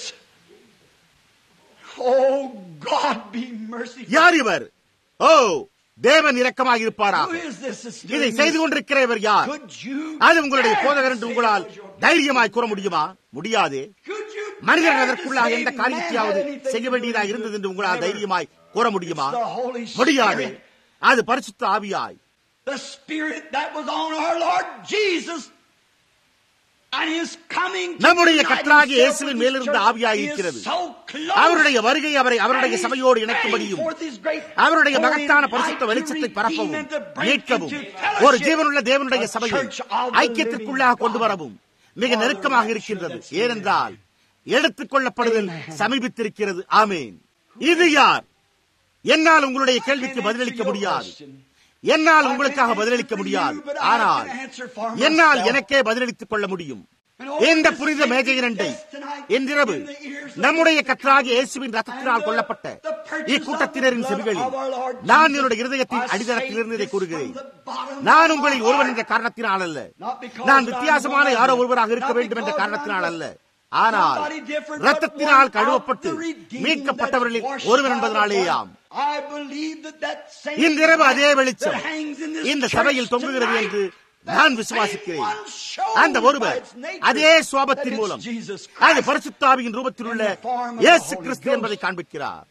Oh, God be merciful. யார் இவர் ஓ தேவன் இரக்கமாக இருப்பாராக Who is this that's இதை doing செய்து this? கொண்டிருக்கிறவர் யார் Could you அது உங்களுடைய dare போதகர் என்று say உங்களால் it was your- தைரியமாய் கூற முடியுமா முடியாது Could you மனிதர்கள் dare to அதற்குள்ளாக say எந்த man காரியத்தையாவது had anything செய்ய to do வேண்டியதாக with இருந்தது it? என்று உங்களால் Never. தைரியமாய் கூற முடியுமா It's the Holy முடியாது Spirit. அது பரிசுத்த ஆவியாய் The Spirit that was on our Lord Jesus and His coming to நம்முடைய unite கர்த்தராகிய himself இயேசுவின் with மேலிருந்த his church ஆவியாய் is இருக்கிறது. so close. அவருடைய வருகை அவரை அவருடைய And he's சபையோடு bringing இணைக்கும்படியும் forth his great அவருடைய holy மகத்தான light பரிசுத்த to வெளிச்சத்தை redeem பரப்பவும் and to bring மீட்கவும் into fellowship ஒரு ஜீவனுள்ள தேவனுடைய a சபையை church of the ஐக்கியத்திற்குள்ளாக living கொண்டு God. வரவும் மிக நெருக்கமாக இருக்கின்றது ஏனென்றால் எடுத்துக் கொள்ளப்படுதல் சமீபித்திருக்கிறது ஆமேன் இது யார் என்னால் உங்களுடைய கேள்விக்கு பதிலளிக்க முடியாது என்னால் உங்களுக்காக பதிலளிக்க முடியாது ஆனால் என்னால் எனக்கே பதிலளித்துக் கொள்ள முடியும் இந்த புனித மேஜையிரண்டை இன்றிரவு நம்முடைய கற்றாகிய இயேசுவின் ரத்தத்தினால் கொல்லப்பட்ட இக்கூட்டத்தினரின் செவிகளில் நான் என்னுடைய இருதயத்தின் அடித்தளத்திலிருந்து இதை கூறுகிறேன் நான் உங்களில் ஒருவன் என்ற காரணத்தினால் அல்ல நான் வித்தியாசமான யாரோ ஒருவராக இருக்க வேண்டும் என்ற காரணத்தினால் அல்ல ஆனால் ரத்தத்தினால் கழுவப்பட்டு மீட்கப்பட்டவர்களில் ஒருவன் என்பதனாலேயாம் இன்றிரவு அதே வெளிச்சம் இந்த சபையில் தொங்குகிறது என்று நான் விசுவாசிக்கிறேன் அந்த ஒருவர் அதே சுவாபத்தின் மூலம் அது பரிசுத்தாவியின் ரூபத்தில் உள்ள இயேசு கிறிஸ்து என்பதை காண்பிக்கிறார்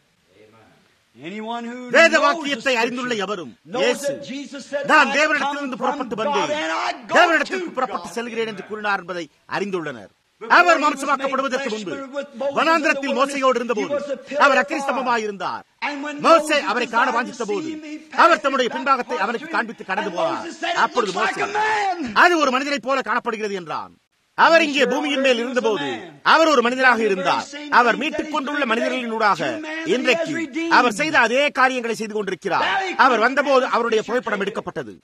வேத வாக்கியத்தை அறிந்துள்ள எவரும் இயேசு நான் தேவனிடத்திலிருந்து புறப்பட்டு வந்தேன் தேவனிடத்திற்கு புறப்பட்டு செல்கிறேன் என்று கூறினார் என்பதை அறிந்துள்ளனர் அவர் மாம்சமாக்கப்படுவதற்கு முன்பு வனாந்திரத்தில் மோசையோடு இருந்தபோது அவர் அக்கிரிஸ்தமமாய் இருந்தார் மோசே அவரை காண வாஞ்சித்த போது அவர் தம்முடைய பின்பாகத்தை அவனுக்கு காண்பித்து கடந்து போனார் அப்பொழுது மோசே அது ஒரு மனிதனைப் போல காணப்படுகிறது என்றான் அவர் இங்கே பூமியின் மேல் இருந்தபோது அவர் ஒரு மனிதராக இருந்தார் அவர் மீட்டுக் கொண்டுள்ள மனிதர்களினூடாக இன்றைக்கு அவர் செய்த அதே காரியங்களை செய்து கொண்டிருக்கிறார் அவர் வந்தபோது அவருடைய புகைப்படம் எடுக்கப்பட்டது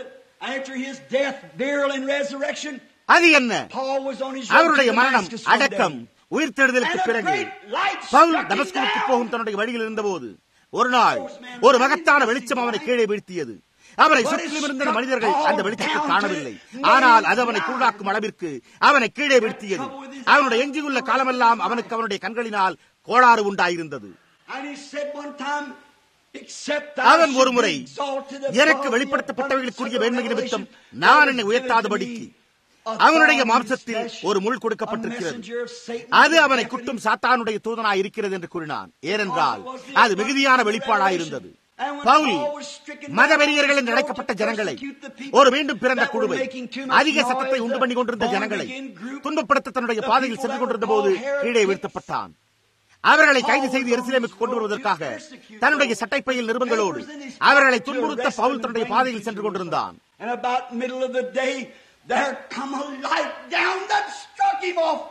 அது என்ன அவருடைய மரணம் அடக்கம் உயிர்த்தெழுதலுக்கு பிறகு பவுல் தமஸ்குவுக்கு போகும் தன்னுடைய வழியில் இருந்தபோது ஒரு நாள் ஒரு மகத்தான வெளிச்சம் அவனை கீழே வீழ்த்தியது அவனை சுற்றிலும் இருந்த மனிதர்கள் அந்த வெளிச்சத்தை காணவில்லை ஆனால் அது அவனை கூடாக்கும் அளவிற்கு அவனை கீழே வீழ்த்தியது அவனுடைய எஞ்சியுள்ள காலமெல்லாம் அவனுக்கு அவனுடைய கண்களினால் கோளாறு உண்டாயிருந்தது அவன் ஒருமுறை எனக்கு வெளிப்படுத்தப்பட்டவைகளுக்குரிய வேண்மை நிமித்தம் நான் என்னை உயர்த்தாதபடிக்கு அவனுடைய மாம்சத்தில் ஒரு முள் கொடுக்கப்பட்டிருக்கிறது அது அவனை குட்டும் சாத்தானுடைய தூதனாய் இருக்கிறது என்று கூறினான் ஏனென்றால் அது மிகுதியான வெளிப்பாடாயிருந்தது பவுல் மதவெறியர்கள் என்று அழைக்கப்பட்ட ஜனங்களை ஒரு மீண்டும் பிறந்த குழுவை அதிக சத்தத்தை உண்டு பண்ணி கொண்டிருந்த ஜனங்களை துன்பப்படுத்த தன்னுடைய பாதையில் சென்று கொண்டிருந்த போது கீழே வீழ்த்தப்பட்டான் அவர்களை கைது செய்து எருசலேமுக்கு கொண்டு வருவதற்காக தன்னுடைய சட்டைப்பையில் நிருபங்களோடு அவர்களை துன்புறுத்த பவுல் தன்னுடைய பாதையில் சென்று கொண்டிருந்தான் there come a light down that struck him off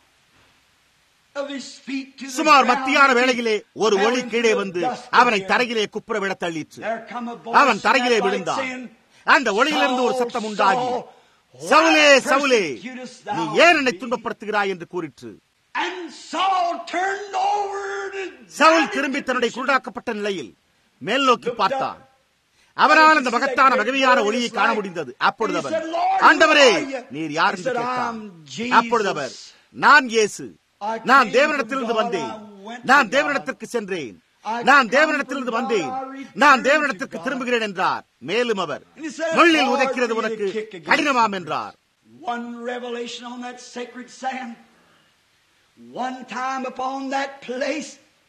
சுமார் மத்தியான வேளையிலே ஒரு ஒளி கீழே வந்து அவனை தரையிலே குப்புற விட தள்ளிற்று அவன் தரையிலே விழுந்தான் அந்த ஒளியிலிருந்து ஒரு சத்தம் உண்டாகி சவுலே சவுலே நீ ஏன் என்னை துன்பப்படுத்துகிறாய் என்று கூறிற்று சவுல் திரும்பி தன்னுடைய குருடாக்கப்பட்ட நிலையில் மேல் நோக்கி பார்த்தான் அவரால் அந்த மகத்தான மகிமையான ஒளியை காண முடிந்தது அப்பொழுது அவர் ஆண்டவரே நீர் யார் என்று கேட்டார் அப்பொழுது அவர் நான் இயேசு நான் தேவனிடத்திலிருந்து வந்தேன் நான் தேவனிடத்திற்கு சென்றேன் நான் தேவனிடத்திலிருந்து வந்தேன் நான் தேவனிடத்திற்கு திரும்புகிறேன் என்றார் மேலும் அவர் முள்ளில் உதைக்கிறது உனக்கு கடினமாம் என்றார் One revelation on that sacred sand. One time upon that place.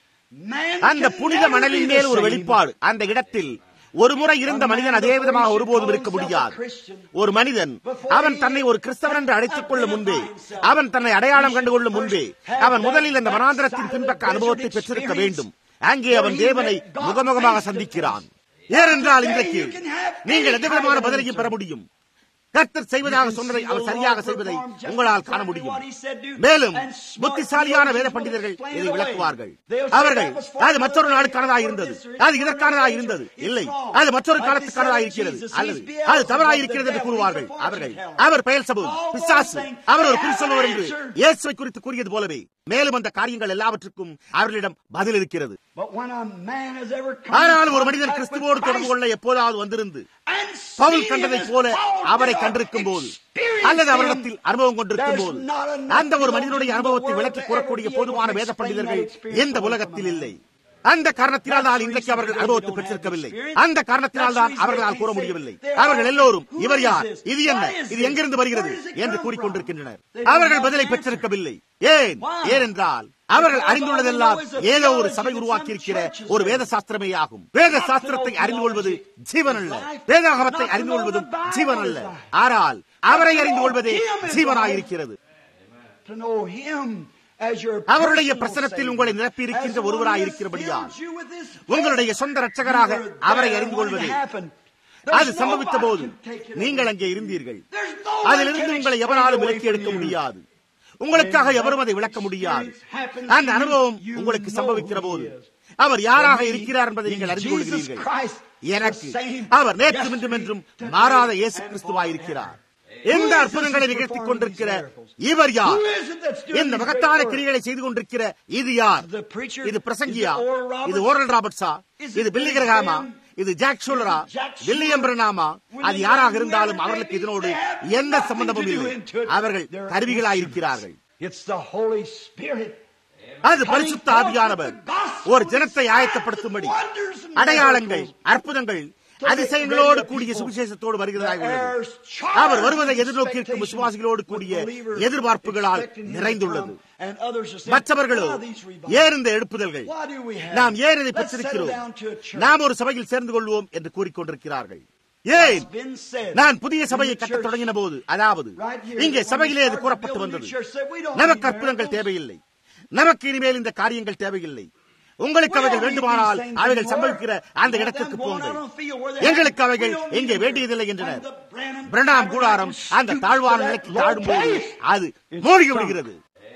Man அந்த can புனித never மணலின் be the மேல் ஒரு same. வெளிப்பாடு அந்த இடத்தில் ஒரு முறை இருந்த மனிதன் அதே விதமாக ஒருபோதும் இருக்க முடியாது ஒரு மனிதன் அவன் தன்னை ஒரு கிறிஸ்தவன் என்று அழைத்துக் கொள்ளும் முன்பே அவன் தன்னை அடையாளம் கண்டு கொள்ளும் முன்பே அவன் முதலில் அந்த வனாந்திரத்தின் பின்பக்க அனுபவத்தை பெற்றிருக்க வேண்டும் அங்கே அவன் தேவனை முகமுகமாக சந்திக்கிறான் ஏனென்றால் இன்றைக்கு நீங்கள் எந்தவிதமான பதிலையும் பெற முடியும் கர்த்தர் செய்வதாக சொன்னதை அவர் சரியாக செய்வதை உங்களால் காண முடியும் மேலும் புத்திசாலியான வேத பண்டிதர்கள் இதை விளக்குவார்கள் அவர்கள் அது மற்றொரு நாளுக்கானதாக இருந்தது அது இதற்கானதாக இருந்தது இல்லை அது மற்றொரு காலத்துக்கானதாக இருக்கிறது அல்லது அது தவறாக இருக்கிறது என்று கூறுவார்கள் அவர்கள் அவர் பெயர் சபு பிசாசு அவர் ஒரு குறி சொல்லுவர் என்று இயேசுவை குறித்து கூறியது போலவே மேலும் அந்த காரியங்கள் எல்லாவற்றுக்கும் அவர்களிடம் பதில் இருக்கிறது But when a man has ever come ஆனால் in ஒரு மனிதன் contact கிறிஸ்துவோடு with தொடர்பு Christ கொள்ள எப்போதாவது வந்திருந்து and பவுல் seen கண்டதைப் him போல as Paul அவரை did, கண்டிருக்கும் போது experienced அல்லது him, அவரிடத்தில் அனுபவம் கொண்டிருக்கும் போது there's not enough அந்த ஒரு மனிதனுடைய theologians in the அனுபவத்தை world விளக்கி to கூறக்கூடிய ever be able போதுமான to வேத explain பண்டிதர்கள் that experience எந்த from உலகத்தில் a man. இல்லை அந்த காரணத்தினால் தான் இன்றைக்கு அவர்கள் அனுபவத்தை பெற்றிருக்கவில்லை அந்த காரணத்தினால் தான் அவர்களால் கூற முடியவில்லை அவர்கள் எல்லோரும் இவர் யார் இது என்ன இது எங்கிருந்து வருகிறது என்று கூறிக்கொண்டிருக்கின்றனர் அவர்கள் பதிலை பெற்றிருக்கவில்லை ஏன் ஏனென்றால் அவர்கள் அறிந்துள்ளதெல்லாம் ஏதோ ஒரு சபை உருவாக்கி இருக்கிற ஒரு வேத சாஸ்திரமே ஆகும் வேத சாஸ்திரத்தை அறிந்து கொள்வது ஜீவன் அல்ல வேதாகமத்தை அறிந்து கொள்வதும் ஜீவன் அல்ல ஆனால் அவரை அறிந்து கொள்வதே ஜீவனாயிருக்கிறது To know him as your அவருடைய personal பிரசனத்தில் Savior. உங்களை நிரப்பி இருக்கின்ற As the one ஒருவராய் that இருக்கிறபடியால் filled you with his உங்களுடைய சொந்த ரட்சகராக You were there அவரை when அறிந்து it கொள்வதே happened. There's அது சம்பவித்த nobody போது can take it நீங்கள் away. அங்கே இருந்தீர்கள் There's no one அதிலிருந்து can உங்களை explain எவராலும் away விலக்கி from எடுக்க you. முடியாது உங்களுக்காக எவரும் அதை விளக்க முடியாது அந்த அனுபவம் உங்களுக்கு சம்பவிக்கிற போது அவர் யாராக இருக்கிறார் என்பதை நீங்கள் அறிந்து கொள்கிறீர்கள் எனக்கு அவர் நேற்று இன்றும் என்றும் மாறாத இயேசு கிறிஸ்துவாயிருக்கிறார் எந்த அற்புதங்களை நிகழ்த்திக் கொண்டிருக்கிற இவர் யார் இந்த மகத்தான கிரிகளை செய்து கொண்டிருக்கிற இது யார் இது பிரசங்கியா இது ஓரல் ராபர்ட்ஸா இது பில்லி கிரகாமா இது ஜாக் ஷோலரா வில்லியம் பிரணாமா அது யாராக இருந்தாலும் அவர்களுக்கு இதனோடு எந்த சம்பந்தமும் இல்லை அவர்கள் கருவிகளாயிருக்கிறார்கள் It's the Holy Spirit. அது பரிசுத்த ஆவியானவர் ஒரு ஜனத்தை ஆயத்தப்படுத்தும்படி அடையாளங்கள் அற்புதங்கள் அதிசயங்களோடு கூடிய சுவிசேஷத்தோடு வருகிறதாக உள்ளது. அவர் வருவதை எதிர்நோக்கியிருக்கும் விசுவாசிகளோடு கூடிய எதிர்பார்ப்புகளால் நிறைந்துள்ளது மற்றவர்களோ ஏன் இந்த எழுப்புதல்கள் நாம் ஏன் இதை பெற்றிருக்கிறோம் நாம் ஒரு சபையில் சேர்ந்து கொள்வோம் என்று கூறிக்கொண்டிருக்கிறார்கள் ஏன் நான் புதிய சபையை கட்டத் தொடங்கின போது அதாவது இங்கே சபையிலே அது கூறப்பட்டு வந்தது நமக்கு அற்புதங்கள் தேவையில்லை நமக்கு இனிமேல் இந்த காரியங்கள் தேவையில்லை உங்களுக்கு அவைகள் வேண்டுமானால் அவைகள் சம்பவிக்கிற அந்த இடத்திற்கு போங்கள் எங்களுக்கு அவைகள் இங்கே வேண்டியதில்லை என்றனர் பிரணாம் கூடாரம் அந்த தாழ்வான நிலைக்கு தாழும்போது அது மூழ்கி விடுகிறது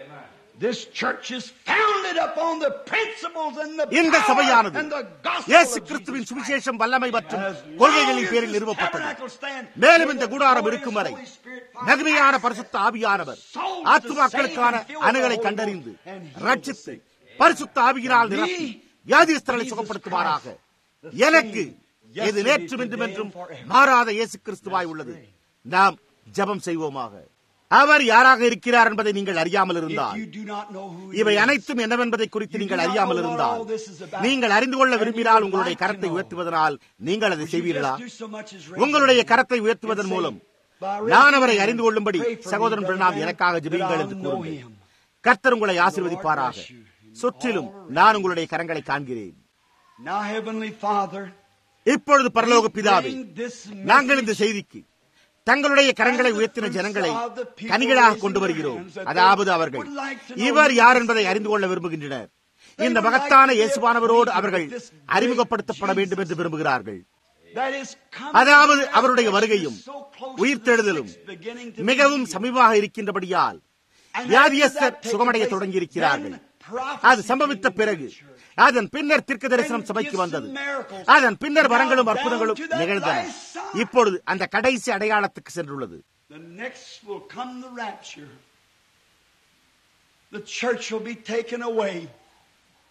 This church is founded upon the principles and the இந்த power சபையானது and the gospel இயேசு of கிறிஸ்துவின் Jesus சுவிசேஷம் வல்லமை மற்றும் As long கொள்கைகளின் as பேரில் this நிறுவப்பட்டது tabernacle stands, மேலும் இந்த the கூடாரம் glorious இருக்கும் வரை Holy Spirit மகிமையான finds பரிசுத்த ஆவியானவர் souls to ஆத்துமாக்களுக்கான save and fill அணுகளை the Holy கண்டறிந்து Ghost and heal the ரட்சித்து sick. பரிசுத்த ஆவியினால் நிரப்பி வியாதிஸ்தர்களை Jesus சுகப்படுத்துவாராக Christ, எனக்கு yesterday, இது நேற்றும் today, இன்றும் என்றும் and forever. மாறாத இயேசு கிறிஸ்துவாய் உள்ளது நாம் ஜெபம் செய்வோமாக அவர் யாராக இருக்கிறார் என்பதை நீங்கள் அறியாமல் If இருந்தால் you do not know who he இவை is, அனைத்தும் என்னவென்பதை குறித்து You நீங்கள் do not அறியாமல் know what இருந்தால் all this is about. நீங்கள் அறிந்து கொள்ள And விரும்பினால் you would உங்களுடைய like to கரத்தை know. உயர்த்துவதனால் நீங்கள் அதை would you செய்வீர்களா just do so much as raise உங்களுடைய your hand கரத்தை உயர்த்துவதன் and say, மூலம் "By நான் அவரை raising அறிந்து hand, கொள்ளும்படி pray for me, சகோதரன் brother பிரணாம் Branham, எனக்காக that ஜெபியுங்கள் I'll என்று know கூறுங்கள் him." கர்த்தர் உங்களை ஆசீர்வதிப்பாராக bless you. சுற்றிலும் நான் உங்களுடைய கரங்களை காண்கிறேன் Now, Heavenly Father, இப்பொழுது பரலோக பிதாவே bring this நாங்கள் இந்த message செய்திக்கு தங்களுடைய கரங்களை உயர்த்தின ஜனங்களை கனிகளாக கொண்டு வருகிறோம் அதாவது அவர்கள் இவர் யார் என்பதை அறிந்து கொள்ள விரும்புகின்றனர் இந்த மகத்தான இயேசுவானவரோடு அவர்கள் அறிமுகப்படுத்தப்பட வேண்டும் என்று விரும்புகிறார்கள் that is coming அதாவது to அவருடைய resurrection வருகையும் is so close உயிர்த்தெழுதலும் to the beginning to மிகவும் be சமீபமாக இருக்கின்றபடியால் And வியாதியஸ்தர் after that takes சுகமடைய place, தொடங்கியிருக்கிறார்கள் then prophecy அது சம்பவித்த came to பிறகு the church. அதன் பின்னர் தீர்க்க தரிசனம் Then சபைக்கு gifts வந்தது and miracles. அதன் பின்னர் வரங்களும் Now அற்புதங்களும் down to that நிகழ்ந்தன last sign. இப்பொழுது அந்த கடைசி அடையாளத்துக்கு சென்றுள்ளது The next will come the rapture. The church will be taken away.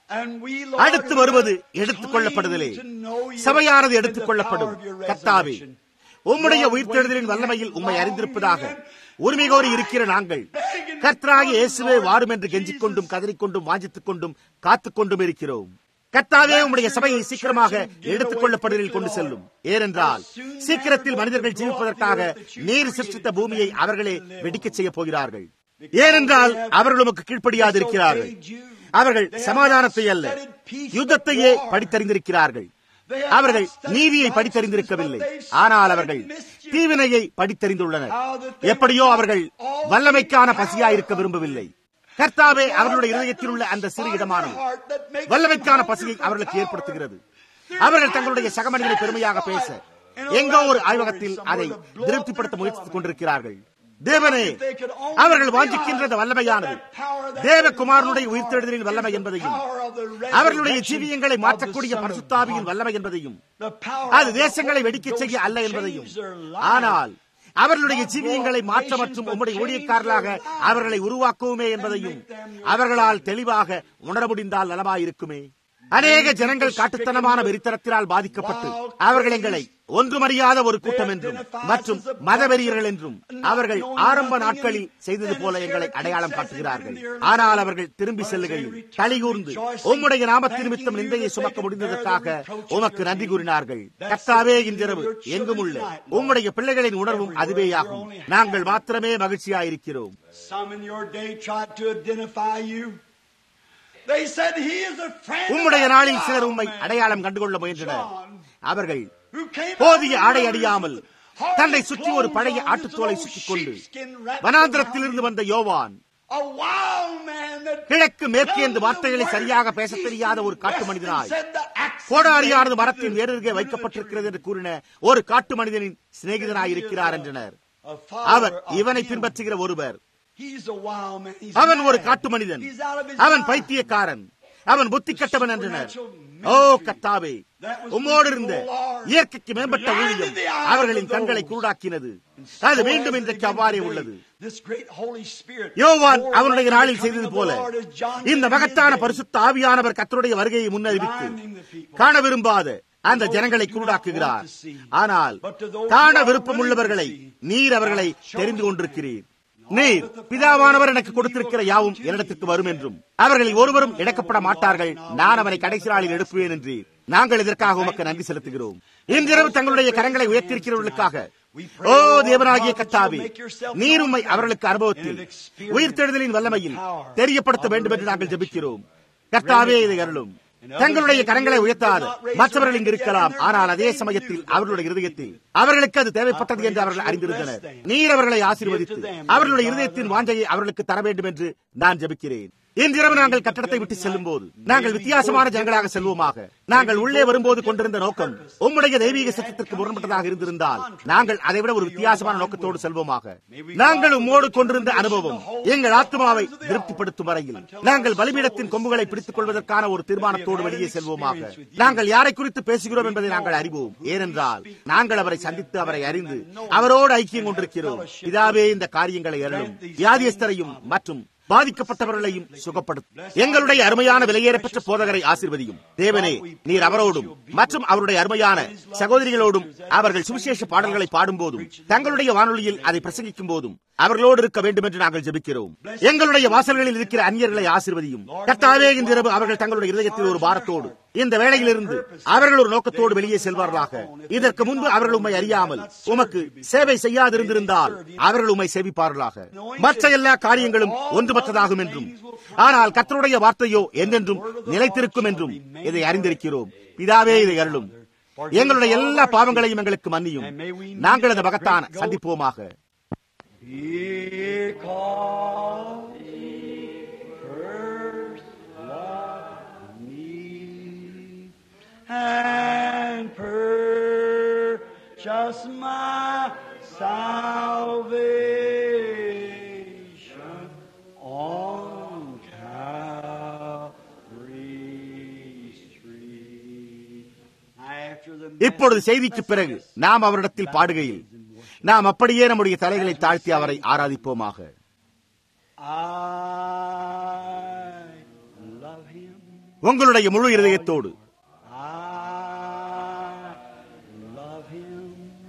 அடுத்து வருவது எடுத்துக் கொள்ளப்படுதலே சபையானது எடுத்துக் கொள்ளப்படும் கத்தாவே உம்முடைய உயிர்த்தெழுதலின் வல்லமையில் உம்மை அறிந்திருப்பதாக உரிமை கோரி இருக்கிற நாங்கள் கர்த்தராகி இயேசுவே வாரும் என்று கெஞ்சிக் கொண்டும் கதறிக்கொண்டும் வாஞ்சித்துக் கொண்டும் காத்துக் கொண்டும் இருக்கிறோம் கர்த்தாவே உம்முடைய சபையை சீக்கிரமாக எடுத்துக் கொள்ளப்படுதலில் கொண்டு செல்லும் ஏனென்றால் சீக்கிரத்தில் மனிதர்கள் ஜீவிப்பதற்காக நீர் சிருஷ்டித்த பூமியை அவர்களே வெடிக்கச் செய்ய போகிறார்கள் ஏனென்றால் அவர்கள் உமக்கு கீழ்ப்படியாதிருக்கிறார்கள் அவர்கள் சமாதானத்தை அல்ல யுத்தத்தையே படித்தறிந்திருக்கிறார்கள் அவர்கள் நீதியை படித்தறிந்திருக்கவில்லை ஆனால் அவர்கள் தீவினையை படித்தறிந்துள்ளனர் எப்படியோ அவர்கள் வல்லமைக்கான பசியாயிருக்க விரும்பவில்லை கர்த்தாவே அவர்களுடைய இதயத்தில் உள்ள அந்த சிறு இடமானது வல்லமைக்கான பசியை அவர்களுக்கு ஏற்படுத்துகிறது அவர்கள் தங்களுடைய சகமணிகளை பெருமையாக பேச எங்கோ ஒரு ஆய்வகத்தில் அதை திருப்திப்படுத்த முயற்சித்துக் கொண்டிருக்கிறார்கள் தேவனே அவர்கள் வாஞ்சிக்கின்ற வல்லமையானது தேவகுமாரனுடைய உயிர்த்தெழுதலின் வல்லமை என்பதையும் அவர்களுடைய ஜீவியங்களை மாற்றக்கூடிய பரிசுத்தாவியின் வல்லமை என்பதையும் அது தேசங்களை வெடிக்கச் செய்ய அல்ல என்பதையும் ஆனால் அவர்களுடைய ஜீவியங்களை மாற்ற மற்றும் உம்முடைய ஊழியக்காரர்களாக அவர்களை உருவாக்குவோமே என்பதையும் அவர்களால் தெளிவாக உணர முடிந்தால் நலமாயிருக்குமே அநேக ஜனங்கள் காட்டுத்தனமான வெறித்தனத்தினால் பாதிக்கப்பட்டு அவர்கள் எங்களை ஒன்றுமறியாத ஒரு கூட்டம் என்றும் மற்றும் மதவெறியர்கள் என்றும் அவர்கள் ஆரம்ப நாட்களில் செய்தது போல எங்களை அடையாளம் காட்டுகிறார்கள் ஆனால் அவர்கள் திரும்பி செல்லுகையில் கலிகூர்ந்து உம்முடைய நாமத்தின் நிமித்தம் நிந்தையை சுமக்க முடிந்ததற்காக உமக்கு நன்றி கூறினார்கள் கர்த்தாவே இன்றிரவு எங்கும் உள்ள உம்முடைய பிள்ளைகளின் உணர்வும் அதுவேயாகும் நாங்கள் மாத்திரமே மகிழ்ச்சியாயிருக்கிறோம் உம்முடைய நாளில் சிலர் உண்மை அடையாளம் கண்டுகொள்ள முயன்றனர் அவர்கள் போதிய ஆடை அடியாமல் தன்னை சுற்றி ஒரு பழைய ஆட்டுத்தோலை சுற்றிக் கொண்டு வனாந்திரத்தில் இருந்து வந்த யோவான் கிழக்கு மேற்கு என்று வார்த்தைகளை சரியாக பேச தெரியாத ஒரு காட்டு மனிதனாய் கோடாரியானது மரத்தின் வேறருகே வைக்கப்பட்டிருக்கிறது என்று கூறின ஒரு காட்டு மனிதனின் சிநேகிதனாய் இருக்கிறார் என்றனர் அவர் இவனை பின்பற்றுகிற ஒருவர் அவன் ஒரு காட்டு மனிதன் அவன் பைத்தியக்காரன் அவன் புத்தி கட்டவன் என்றனர் ஓ கத்தாவே உம்மோடு இருந்த இயற்கைக்கு மேம்பட்ட ஊழியம் அவர்களின் கண்களை கூடாக்கினது அது மீண்டும் இன்றைக்கு அவ்வாறே உள்ளது யோவான் அவனுடைய நாளில் செய்தது போல இந்த மகத்தான பரிசுத்த ஆவியானவர் கத்தருடைய வருகையை முன்னறிவித்து காண விரும்பாத அந்த ஜனங்களை குருடாக்குகிறார் ஆனால் காண விருப்பம் உள்ளவர்களை நீர் அவர்களை தெரிந்து கொண்டிருக்கிறீர் நீர் பிதாவானவர் எனக்கு கொடுத்திருக்கிற யாவும் என்னிடத்திற்கு வரும் என்றும் அவர்களில் ஒருவரும் இழக்கப்பட மாட்டார்கள் நான் அவனை கடைசி நாளில் எழுப்புவேன் என்று நாங்கள் இதற்காக உமக்கு நன்றி செலுத்துகிறோம் இன்றிரவு தங்களுடைய கரங்களை உயர்த்திருக்கிறவர்களுக்காக ஓ தேவனாகிய கத்தாவே நீர் உண்மை அவர்களுக்கு அனுபவத்தில் உயிர்த்தெழுதலின் வல்லமையில் தெரியப்படுத்த வேண்டும் என்று நாங்கள் ஜபிக்கிறோம் கர்த்தாவே இதை அருளும் தங்களுடைய கரங்களை உயர்த்தாத மற்றவர்கள் இங்கு இருக்கலாம் ஆனால் அதே சமயத்தில் அவர்களுடைய இருதயத்தில் அவர்களுக்கு அது தேவைப்பட்டது என்று அவர்கள் அறிந்திருந்தனர் நீர் அவர்களை ஆசீர்வதித்து அவர்களுடைய இருதயத்தின் வாஞ்சையை அவர்களுக்கு தர வேண்டும் என்று நான் ஜபிக்கிறேன் இன்றிரவு நாங்கள் கட்டடத்தை விட்டு செல்லும் போது நாங்கள் வித்தியாசமான ஜனங்களாக செல்வோமாக நாங்கள் உள்ளே வரும்போது கொண்டிருந்த நோக்கம் உம்முடைய தெய்வீக சட்டத்திற்கு முரண்பட்டதாக இருந்திருந்தால் நாங்கள் அதைவிட ஒரு வித்தியாசமான நோக்கத்தோடு செல்வோமாக நாங்கள் உம்மோடு கொண்டிருந்த அனுபவம் எங்கள் ஆத்மாவை திருப்திப்படுத்தும் வரையில் நாங்கள் பலிபீடத்தின் கொம்புகளை பிடித்துக் கொள்வதற்கான ஒரு தீர்மானத்தோடு வெளியே செல்வோமாக நாங்கள் யாரை குறித்து பேசுகிறோம் என்பதை நாங்கள் அறிவோம் ஏனென்றால் நாங்கள் அவரை சந்தித்து அவரை அறிந்து அவரோடு ஐக்கியம் கொண்டிருக்கிறோம் இதாவே இந்த காரியங்களை அருளும் வியாதியஸ்தரையும் மற்றும் பாதிக்கப்பட்டவர்களையும் சுகப்படுத்தும் எங்களுடைய அருமையான விலையேறப்பெற்ற போதகரை ஆசிர்வதியும் தேவனே நீர் அவரோடும் மற்றும் அவருடைய அருமையான சகோதரிகளோடும் அவர்கள் சுவிசேஷ பாடல்களை பாடும்போதும் தங்களுடைய வானொலியில் அதை பிரசங்கிக்கும் போதும் அவர்களோடு இருக்க வேண்டும் என்று நாங்கள் ஜெபிக்கிறோம் எங்களுடைய வாசல்களில் இருக்கிற அந்நியர்களை ஆசிர்வதியும் கர்த்தாவே இன்றிரவு அவர்கள் தங்களுடைய இதயத்தில் ஒரு பாரத்தோடு இந்த வேளையிலிருந்து அவர்கள் ஒரு நோக்கத்தோடு வெளியே செல்வார்களாக இதற்கு முன்பு அவர்கள் உண்மை அறியாமல் உமக்கு சேவை செய்யாதிருந்திருந்தால் அவர்கள் உண்மை சேவிப்பார்களாக மற்ற எல்லா காரியங்களும் ஒன்றுமற்றதாகும் என்றும் ஆனால் கத்தருடைய வார்த்தையோ என்றென்றும் நிலைத்திருக்கும் என்றும் இதை அறிந்திருக்கிறோம் பிதாவே இதை அருளும் எங்களுடைய எல்லா பாவங்களையும் எங்களுக்கு மன்னியும் நாங்கள் அந்த மகத்தான சந்திப்போமாக Because he first loved me and purchased my salvation on Calvary's tree. After the இப்பொழுது செய்திக்கு பிறகு நாம் அவரிடத்தில் பாடுகையில் நாம் அப்படியே நம்முடைய தலைகளை தாழ்த்தி அவரை ஆராதிப்போமாக I love him உங்களுடைய முழு இருதயத்தோடு I love him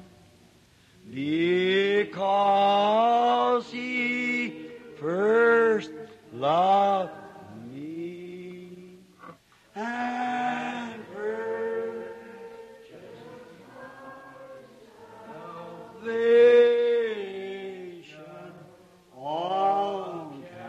because he first loved me and salvation on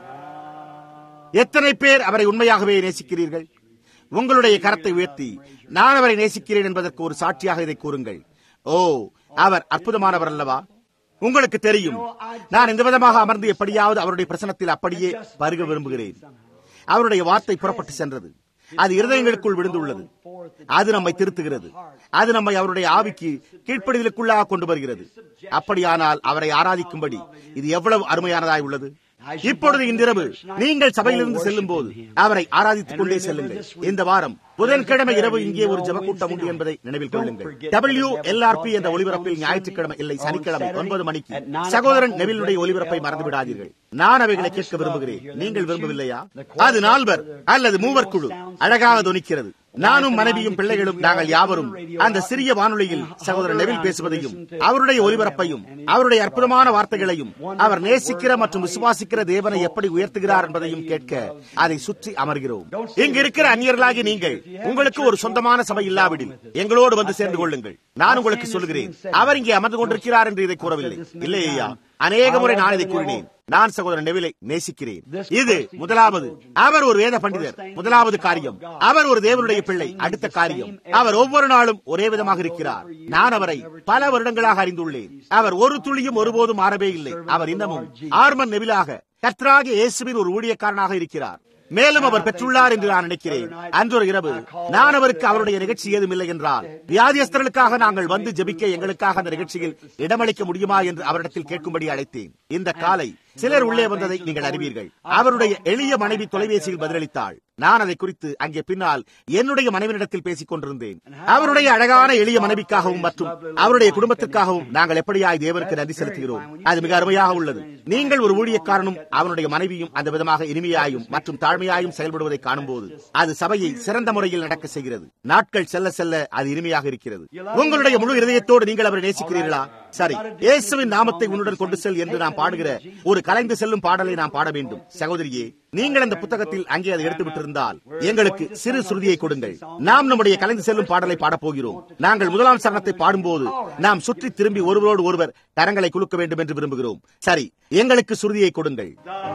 Calvary. எத்தனை பேர் அவரை உண்மையாகவே நேசிக்கிறீர்கள் உங்களுடைய கரத்தை உயர்த்தி நான் அவரை நேசிக்கிறேன் என்பதற்கு ஒரு சாட்சியாக இதை கூறுங்கள் ஓ அவர் அற்புதமானவர் அல்லவா உங்களுக்கு தெரியும் நான் இந்த விதமாக அமர்ந்து எப்படியாவது அவருடைய பிரசனத்தில் அப்படியே பருக விரும்புகிறேன் அவருடைய வார்த்தை புறப்பட்டு சென்றது அது இருதயங்களுக்குள் விழுந்துள்ளது அது நம்மை திருத்துகிறது அது நம்மை அவருடைய ஆவிக்கு கீழ்ப்படிதலுக்குள்ளாக கொண்டு வருகிறது அப்படியானால் அவரை ஆராதிக்கும்படி இது எவ்வளவு அருமையானதாய் உள்ளது இப்பொழுது இன்றிரவு நீங்கள் சபையிலிருந்து செல்லும் போது அவரை ஆராதித்துக் கொண்டே செல்லுங்கள் இந்த வாரம் புதன்கிழமை இரவு இங்கே ஒரு ஜபக்கூட்டம் உண்டு என்பதை நினைவில் கொள்ளுங்கள் டபிள்யூ எல்ஆர்பி என்ற ஒலிபரப்பில் ஞாயிற்றுக்கிழமை இல்லை சனிக்கிழமை ஒன்பது மணிக்கு சகோதரன் நெவிலுடைய ஒலிபரப்பை மறந்து விடாதீர்கள் நான் அவைகளை கேட்க விரும்புகிறேன் நீங்கள் விரும்பவில்லையா அது நால்வர் அல்லது மூவர் குழு அழகாக துணிக்கிறது நானும் மனைவியும் பிள்ளைகளும் நாங்கள் யாவரும் அந்த சிறிய வானொலியில் சகோதரர் நெவில் பேசுவதையும் அவருடைய ஒலிபரப்பையும் அவருடைய அற்புதமான வார்த்தைகளையும் அவர் நேசிக்கிற மற்றும் விசுவாசிக்கிற தேவனை எப்படி உயர்த்துகிறார் என்பதையும் கேட்க அதை சுற்றி அமர்கிறோம் இங்கு இருக்கிற அந்நியர்களாகி நீங்கள் உங்களுக்கு ஒரு சொந்தமான சபை இல்லாவிடில் எங்களோடு வந்து சேர்ந்து கொள்ளுங்கள் நான் உங்களுக்கு சொல்கிறேன் அவர் இங்கே அமர்ந்து கொண்டிருக்கிறார் என்று இதை கூறவில்லை இல்லை ஐயா அநேக முறை நான் இதை கூறினேன் நான் சகோதரன் நெவிலை நேசிக்கிறேன் இது முதலாவது அவர் ஒரு வேத பண்டிதர் முதலாவது காரியம் அவர் ஒரு தேவனுடைய பிள்ளை அடுத்த காரியம் அவர் ஒவ்வொரு நாளும் ஒரே விதமாக இருக்கிறார் நான் அவரை பல வருடங்களாக அறிந்துள்ளேன் அவர் ஒரு துளியும் ஒருபோதும் மாறவே இல்லை அவர் இன்னமும் ஆர்மன் நெவிலாக கத்ராக இயேசுவின் ஒரு ஊழியக்காரனாக இருக்கிறார் மேலும் அவர் பெற்றுள்ளார் என்று நான் நினைக்கிறேன் அன்றொரு இரவு நான் அவருக்கு அவருடைய நிகழ்ச்சி ஏதும் இல்லை என்றால் வியாதியஸ்தர்களுக்காக நாங்கள் வந்து ஜெபிக்க எங்களுக்காக அந்த நிகழ்ச்சியில் இடமளிக்க முடியுமா என்று அவரிடத்தில் கேட்கும்படி அழைத்தேன் இந்த காலை சிலர் உள்ளே வந்ததை நீங்கள் அறிவீர்கள் அவருடைய எளிய மனைவி தொலைபேசியில் பதிலளித்தாள் நான் அதை குறித்து அங்கே பின்னால் என்னுடைய மனைவியிடத்தில் பேசிக் கொண்டிருந்தேன் அவருடைய அழகான எளிய மனைவிக்காகவும் மற்றும் அவருடைய குடும்பத்திற்காகவும் நாங்கள் எப்படியாய் தேவனுக்கு நன்றி செலுத்துகிறோம் அது மிக அருமையாக உள்ளது நீங்கள் ஒரு ஊழியக்காரனும் அவனுடைய மனைவியும் அந்த விதமாக இனிமையாயும் மற்றும் தாழ்மையாயும் செயல்படுவதை காணும்போது அது சபையை சிறந்த முறையில் நடக்க செய்கிறது நாட்கள் செல்ல செல்ல அது இனிமையாக இருக்கிறது உங்களுடைய முழு இதயத்தோடு நீங்கள் அவரை நேசிக்கிறீர்களா சரி இயேசுவின் நாமத்தை உன்னுடன் கொண்டு செல் என்று நாம் பாடுகிற ஒரு கலைந்து செல்லும் பாடலை நாம் பாட வேண்டும் சகோதரியே நீங்கள் அந்த புத்தகத்தில் அங்கே அதை எடுத்து விட்டிருந்தால் எங்களுக்கு சிறு சுருதியை கொடுங்கள் நாம் நம்முடைய கலைந்து செல்லும் பாடலை பாடப் போகிறோம் நாங்கள் முதலாம் சரணத்தை பாடும்போது நாம் சுற்றி திரும்பி ஒருவரோடு ஒருவர் கரங்களை குலுக்க வேண்டும் என்று விரும்புகிறோம் சரி எங்களுக்கு சுருதியை கொடுங்கள்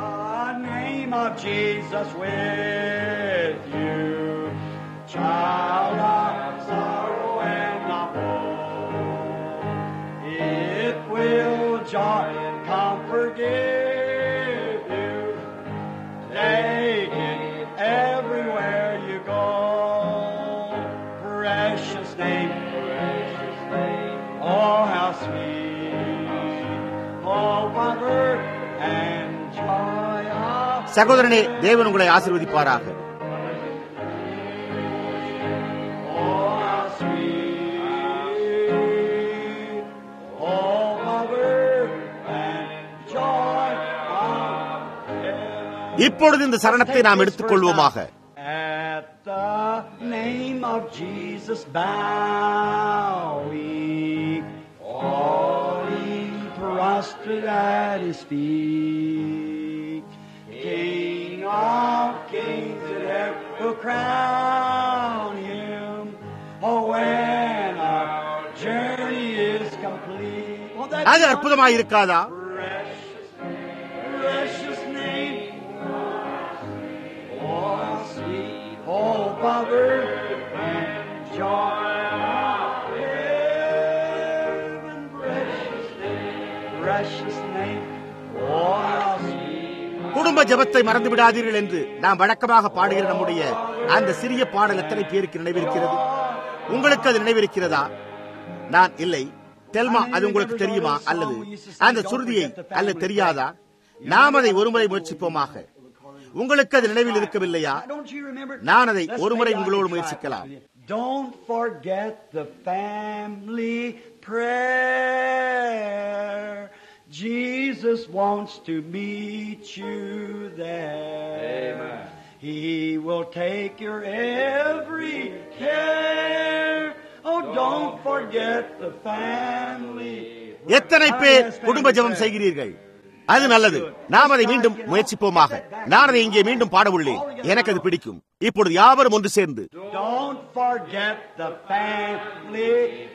The name of Jesus with you, child of sorrow and of woe. It will joy and comfort give you. Take it everywhere you go. Precious name, precious name. Oh, how sweet. Oh, comfort and joy of சகோதரனே தேவன் உங்களை ஆசீர்வதிப்பாராக Oh, how sweet. Oh, comfort and joy of heaven. இப்பொழுது இந்த சரணத்தை நாம் எடுத்துக்கொள்வோமாக At the name of Jesus bow we, falling prostrate at his feet. King of kings that ever will crown him. Oh, when our journey is complete. Oh, that அது அற்புதமாய் இருக்காதா precious, precious name. Oh, how sweet, oh, Father, and joy of heaven. Precious name, precious name. Oh, how sweet. குடும்ப ஜெபத்தை மறந்து விடாதீர்கள் என்று நாம் வழக்கமாக பாடுகிற நம்முடைய அந்த சிறிய பாடல் எத்தனை பேருக்கு நினைவிருக்கிறது உங்களுக்கு அது நினைவிருக்கிறதா நான் இல்லை தெல்மா அது உங்களுக்கு தெரியுமா அல்லது அந்த சுருதியை அல்லது தெரியாதா நாம் அதை ஒருமுறை முயற்சிப்போமாக உங்களுக்கு அது நினைவில் இருக்கவில்லையா Don't you remember? நான் அதை Let's ஒருமுறை make our உங்களோடு try முயற்சிக்கலாம் it. Don't forget the family prayer. Jesus wants to meet you there. He will take your every care. Oh, don't forget the family. எத்தனை பேர் குடும்ப ஜெபம் செய்கிறீர்கள் அது நல்லது நாம் அதை மீண்டும் முயற்சிப்போமாக நான் அதை இங்கே மீண்டும் பாட உள்ளேன் எனக்கு அது பிடிக்கும் இப்பொழுது யாவரும் ஒன்று சேர்ந்து Don't forget the family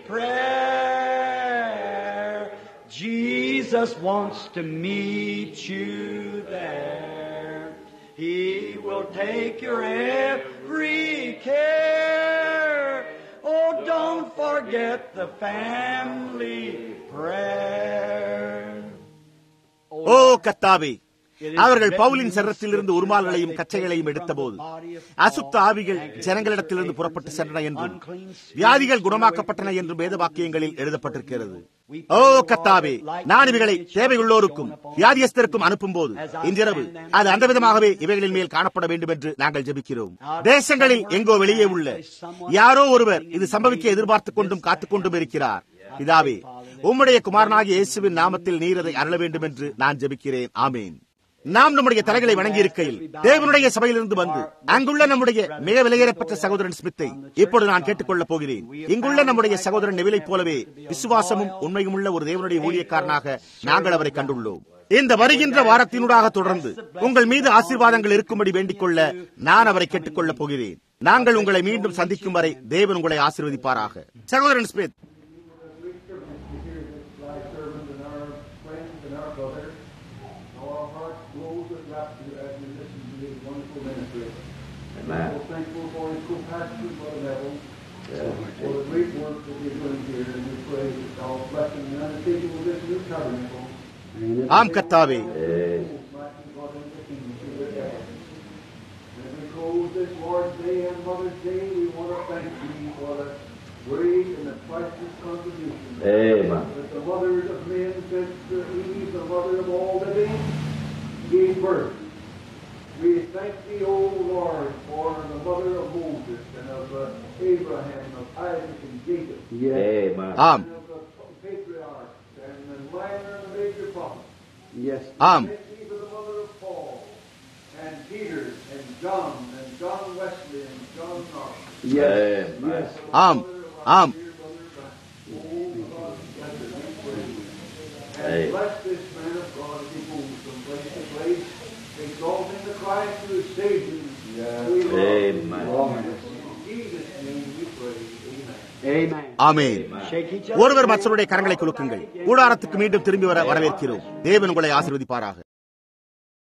prayer. Jesus wants to meet you there. He will take your every care. Oh, don't forget the family prayer. ஓ கத்தாவே அவர்கள் பவுலின் சரத்திலிருந்து உருமால்களையும் கச்சைகளையும் எடுத்தபோது அசுத்த ஆவிகள் ஜனங்களிடத்திலிருந்து புறப்பட்டு சென்றன என்றும் வியாதிகள் குணமாக்கப்பட்டன என்றும் வேத வாக்கியங்களில் எழுதப்பட்டிருக்கிறது ஓ கத்தாவே நான் இவைகளை தேவையுள்ளோருக்கும் வியாதியஸ்தருக்கும் அனுப்பும் போது இன்றிரவு அது அந்த விதமாகவே இவைகளின் மேல் காணப்பட வேண்டும் என்று நாங்கள் ஜெபிக்கிறோம் தேசங்களில் எங்கோ வெளியே உள்ள யாரோ ஒருவர் இது சம்பவிக்க எதிர்பார்த்துக் கொண்டும் காத்துக் கொண்டும் இருக்கிறார் இதாவே உம்முடைய குமாரனாகிய இயேசுவின் நாமத்தில் நீர் அதை அருள வேண்டும் என்று நான் ஜெபிக்கிறேன் ஆமேன் நாம் நம்முடைய தலைகளை வணங்கி இருக்கையில் தேவனுடைய சபையிலிருந்து வந்து அங்குள்ள நம்முடைய மிக விலையேறப்பட்ட சகோதரன் ஸ்மித்தை இப்பொழுது நான் கேட்டுக்கொள்ளப் போகிறேன் இங்குள்ள நம்முடைய சகோதரன் நெவிலைப் போலவே விசுவாசமும் உண்மையும் உள்ள ஒரு தேவனுடைய ஊழியக்காரனாக நாங்கள் அவரை கண்டுள்ளோம் இந்த வருகின்ற வாரத்தினூடாக தொடர்ந்து உங்கள் மீது ஆசீர்வாதங்கள் இருக்கும்படி வேண்டிக் கொள்ள நான் அவரை கேட்டுக்கொள்ளப் போகிறேன் நாங்கள் உங்களை மீண்டும் சந்திக்கும் வரை தேவன் உங்களை ஆசீர்வதிப்பாராக சகோதரன் Smith thy servants and our friends and our brothers. Our hearts glows with rapture as we listen to his wonderful ministry. Amen. So thankful for his co-pastor, Brother Neville, for the great work that he's doing here, and we pray that thou bless him and undertaking of this new tabernacle. ஆம் கத்தாவே Mighty God in the kingdom of the devil. As we close this Lord's Day and Mother's Day, we want to thank thee for the great and the priceless contribution Amen. that the mothers of men since Eve, the mother of all living, gave birth. We thank thee, O Lord, for the mother of Moses and of uh, Abraham, of Isaac and Jacob, Amen. ஆம் and of the patriarchs and the minor and the major prophets. Yes. ஆம் Thank thee for the mother of Paul and Peter and John and John Wesley and John Knox. Yes. Yes. ஆம் ஆம் Dear brother, oh God, bless her, we pray. Hey. And bless this man of God as he moves from place to place, exalting the Christ who is Savior. We love Amen. In Jesus' name we pray. Amen. Amen. Amen Shake each other. ஒருவர் மற்றவருடைய கரங்களை குலுக்குங்கள் கூடாரத்துக்கு மீண்டும் திரும்பி வர வரவேற்கிறோம் தேவன் உங்களை ஆசீர்வதிப்பாராக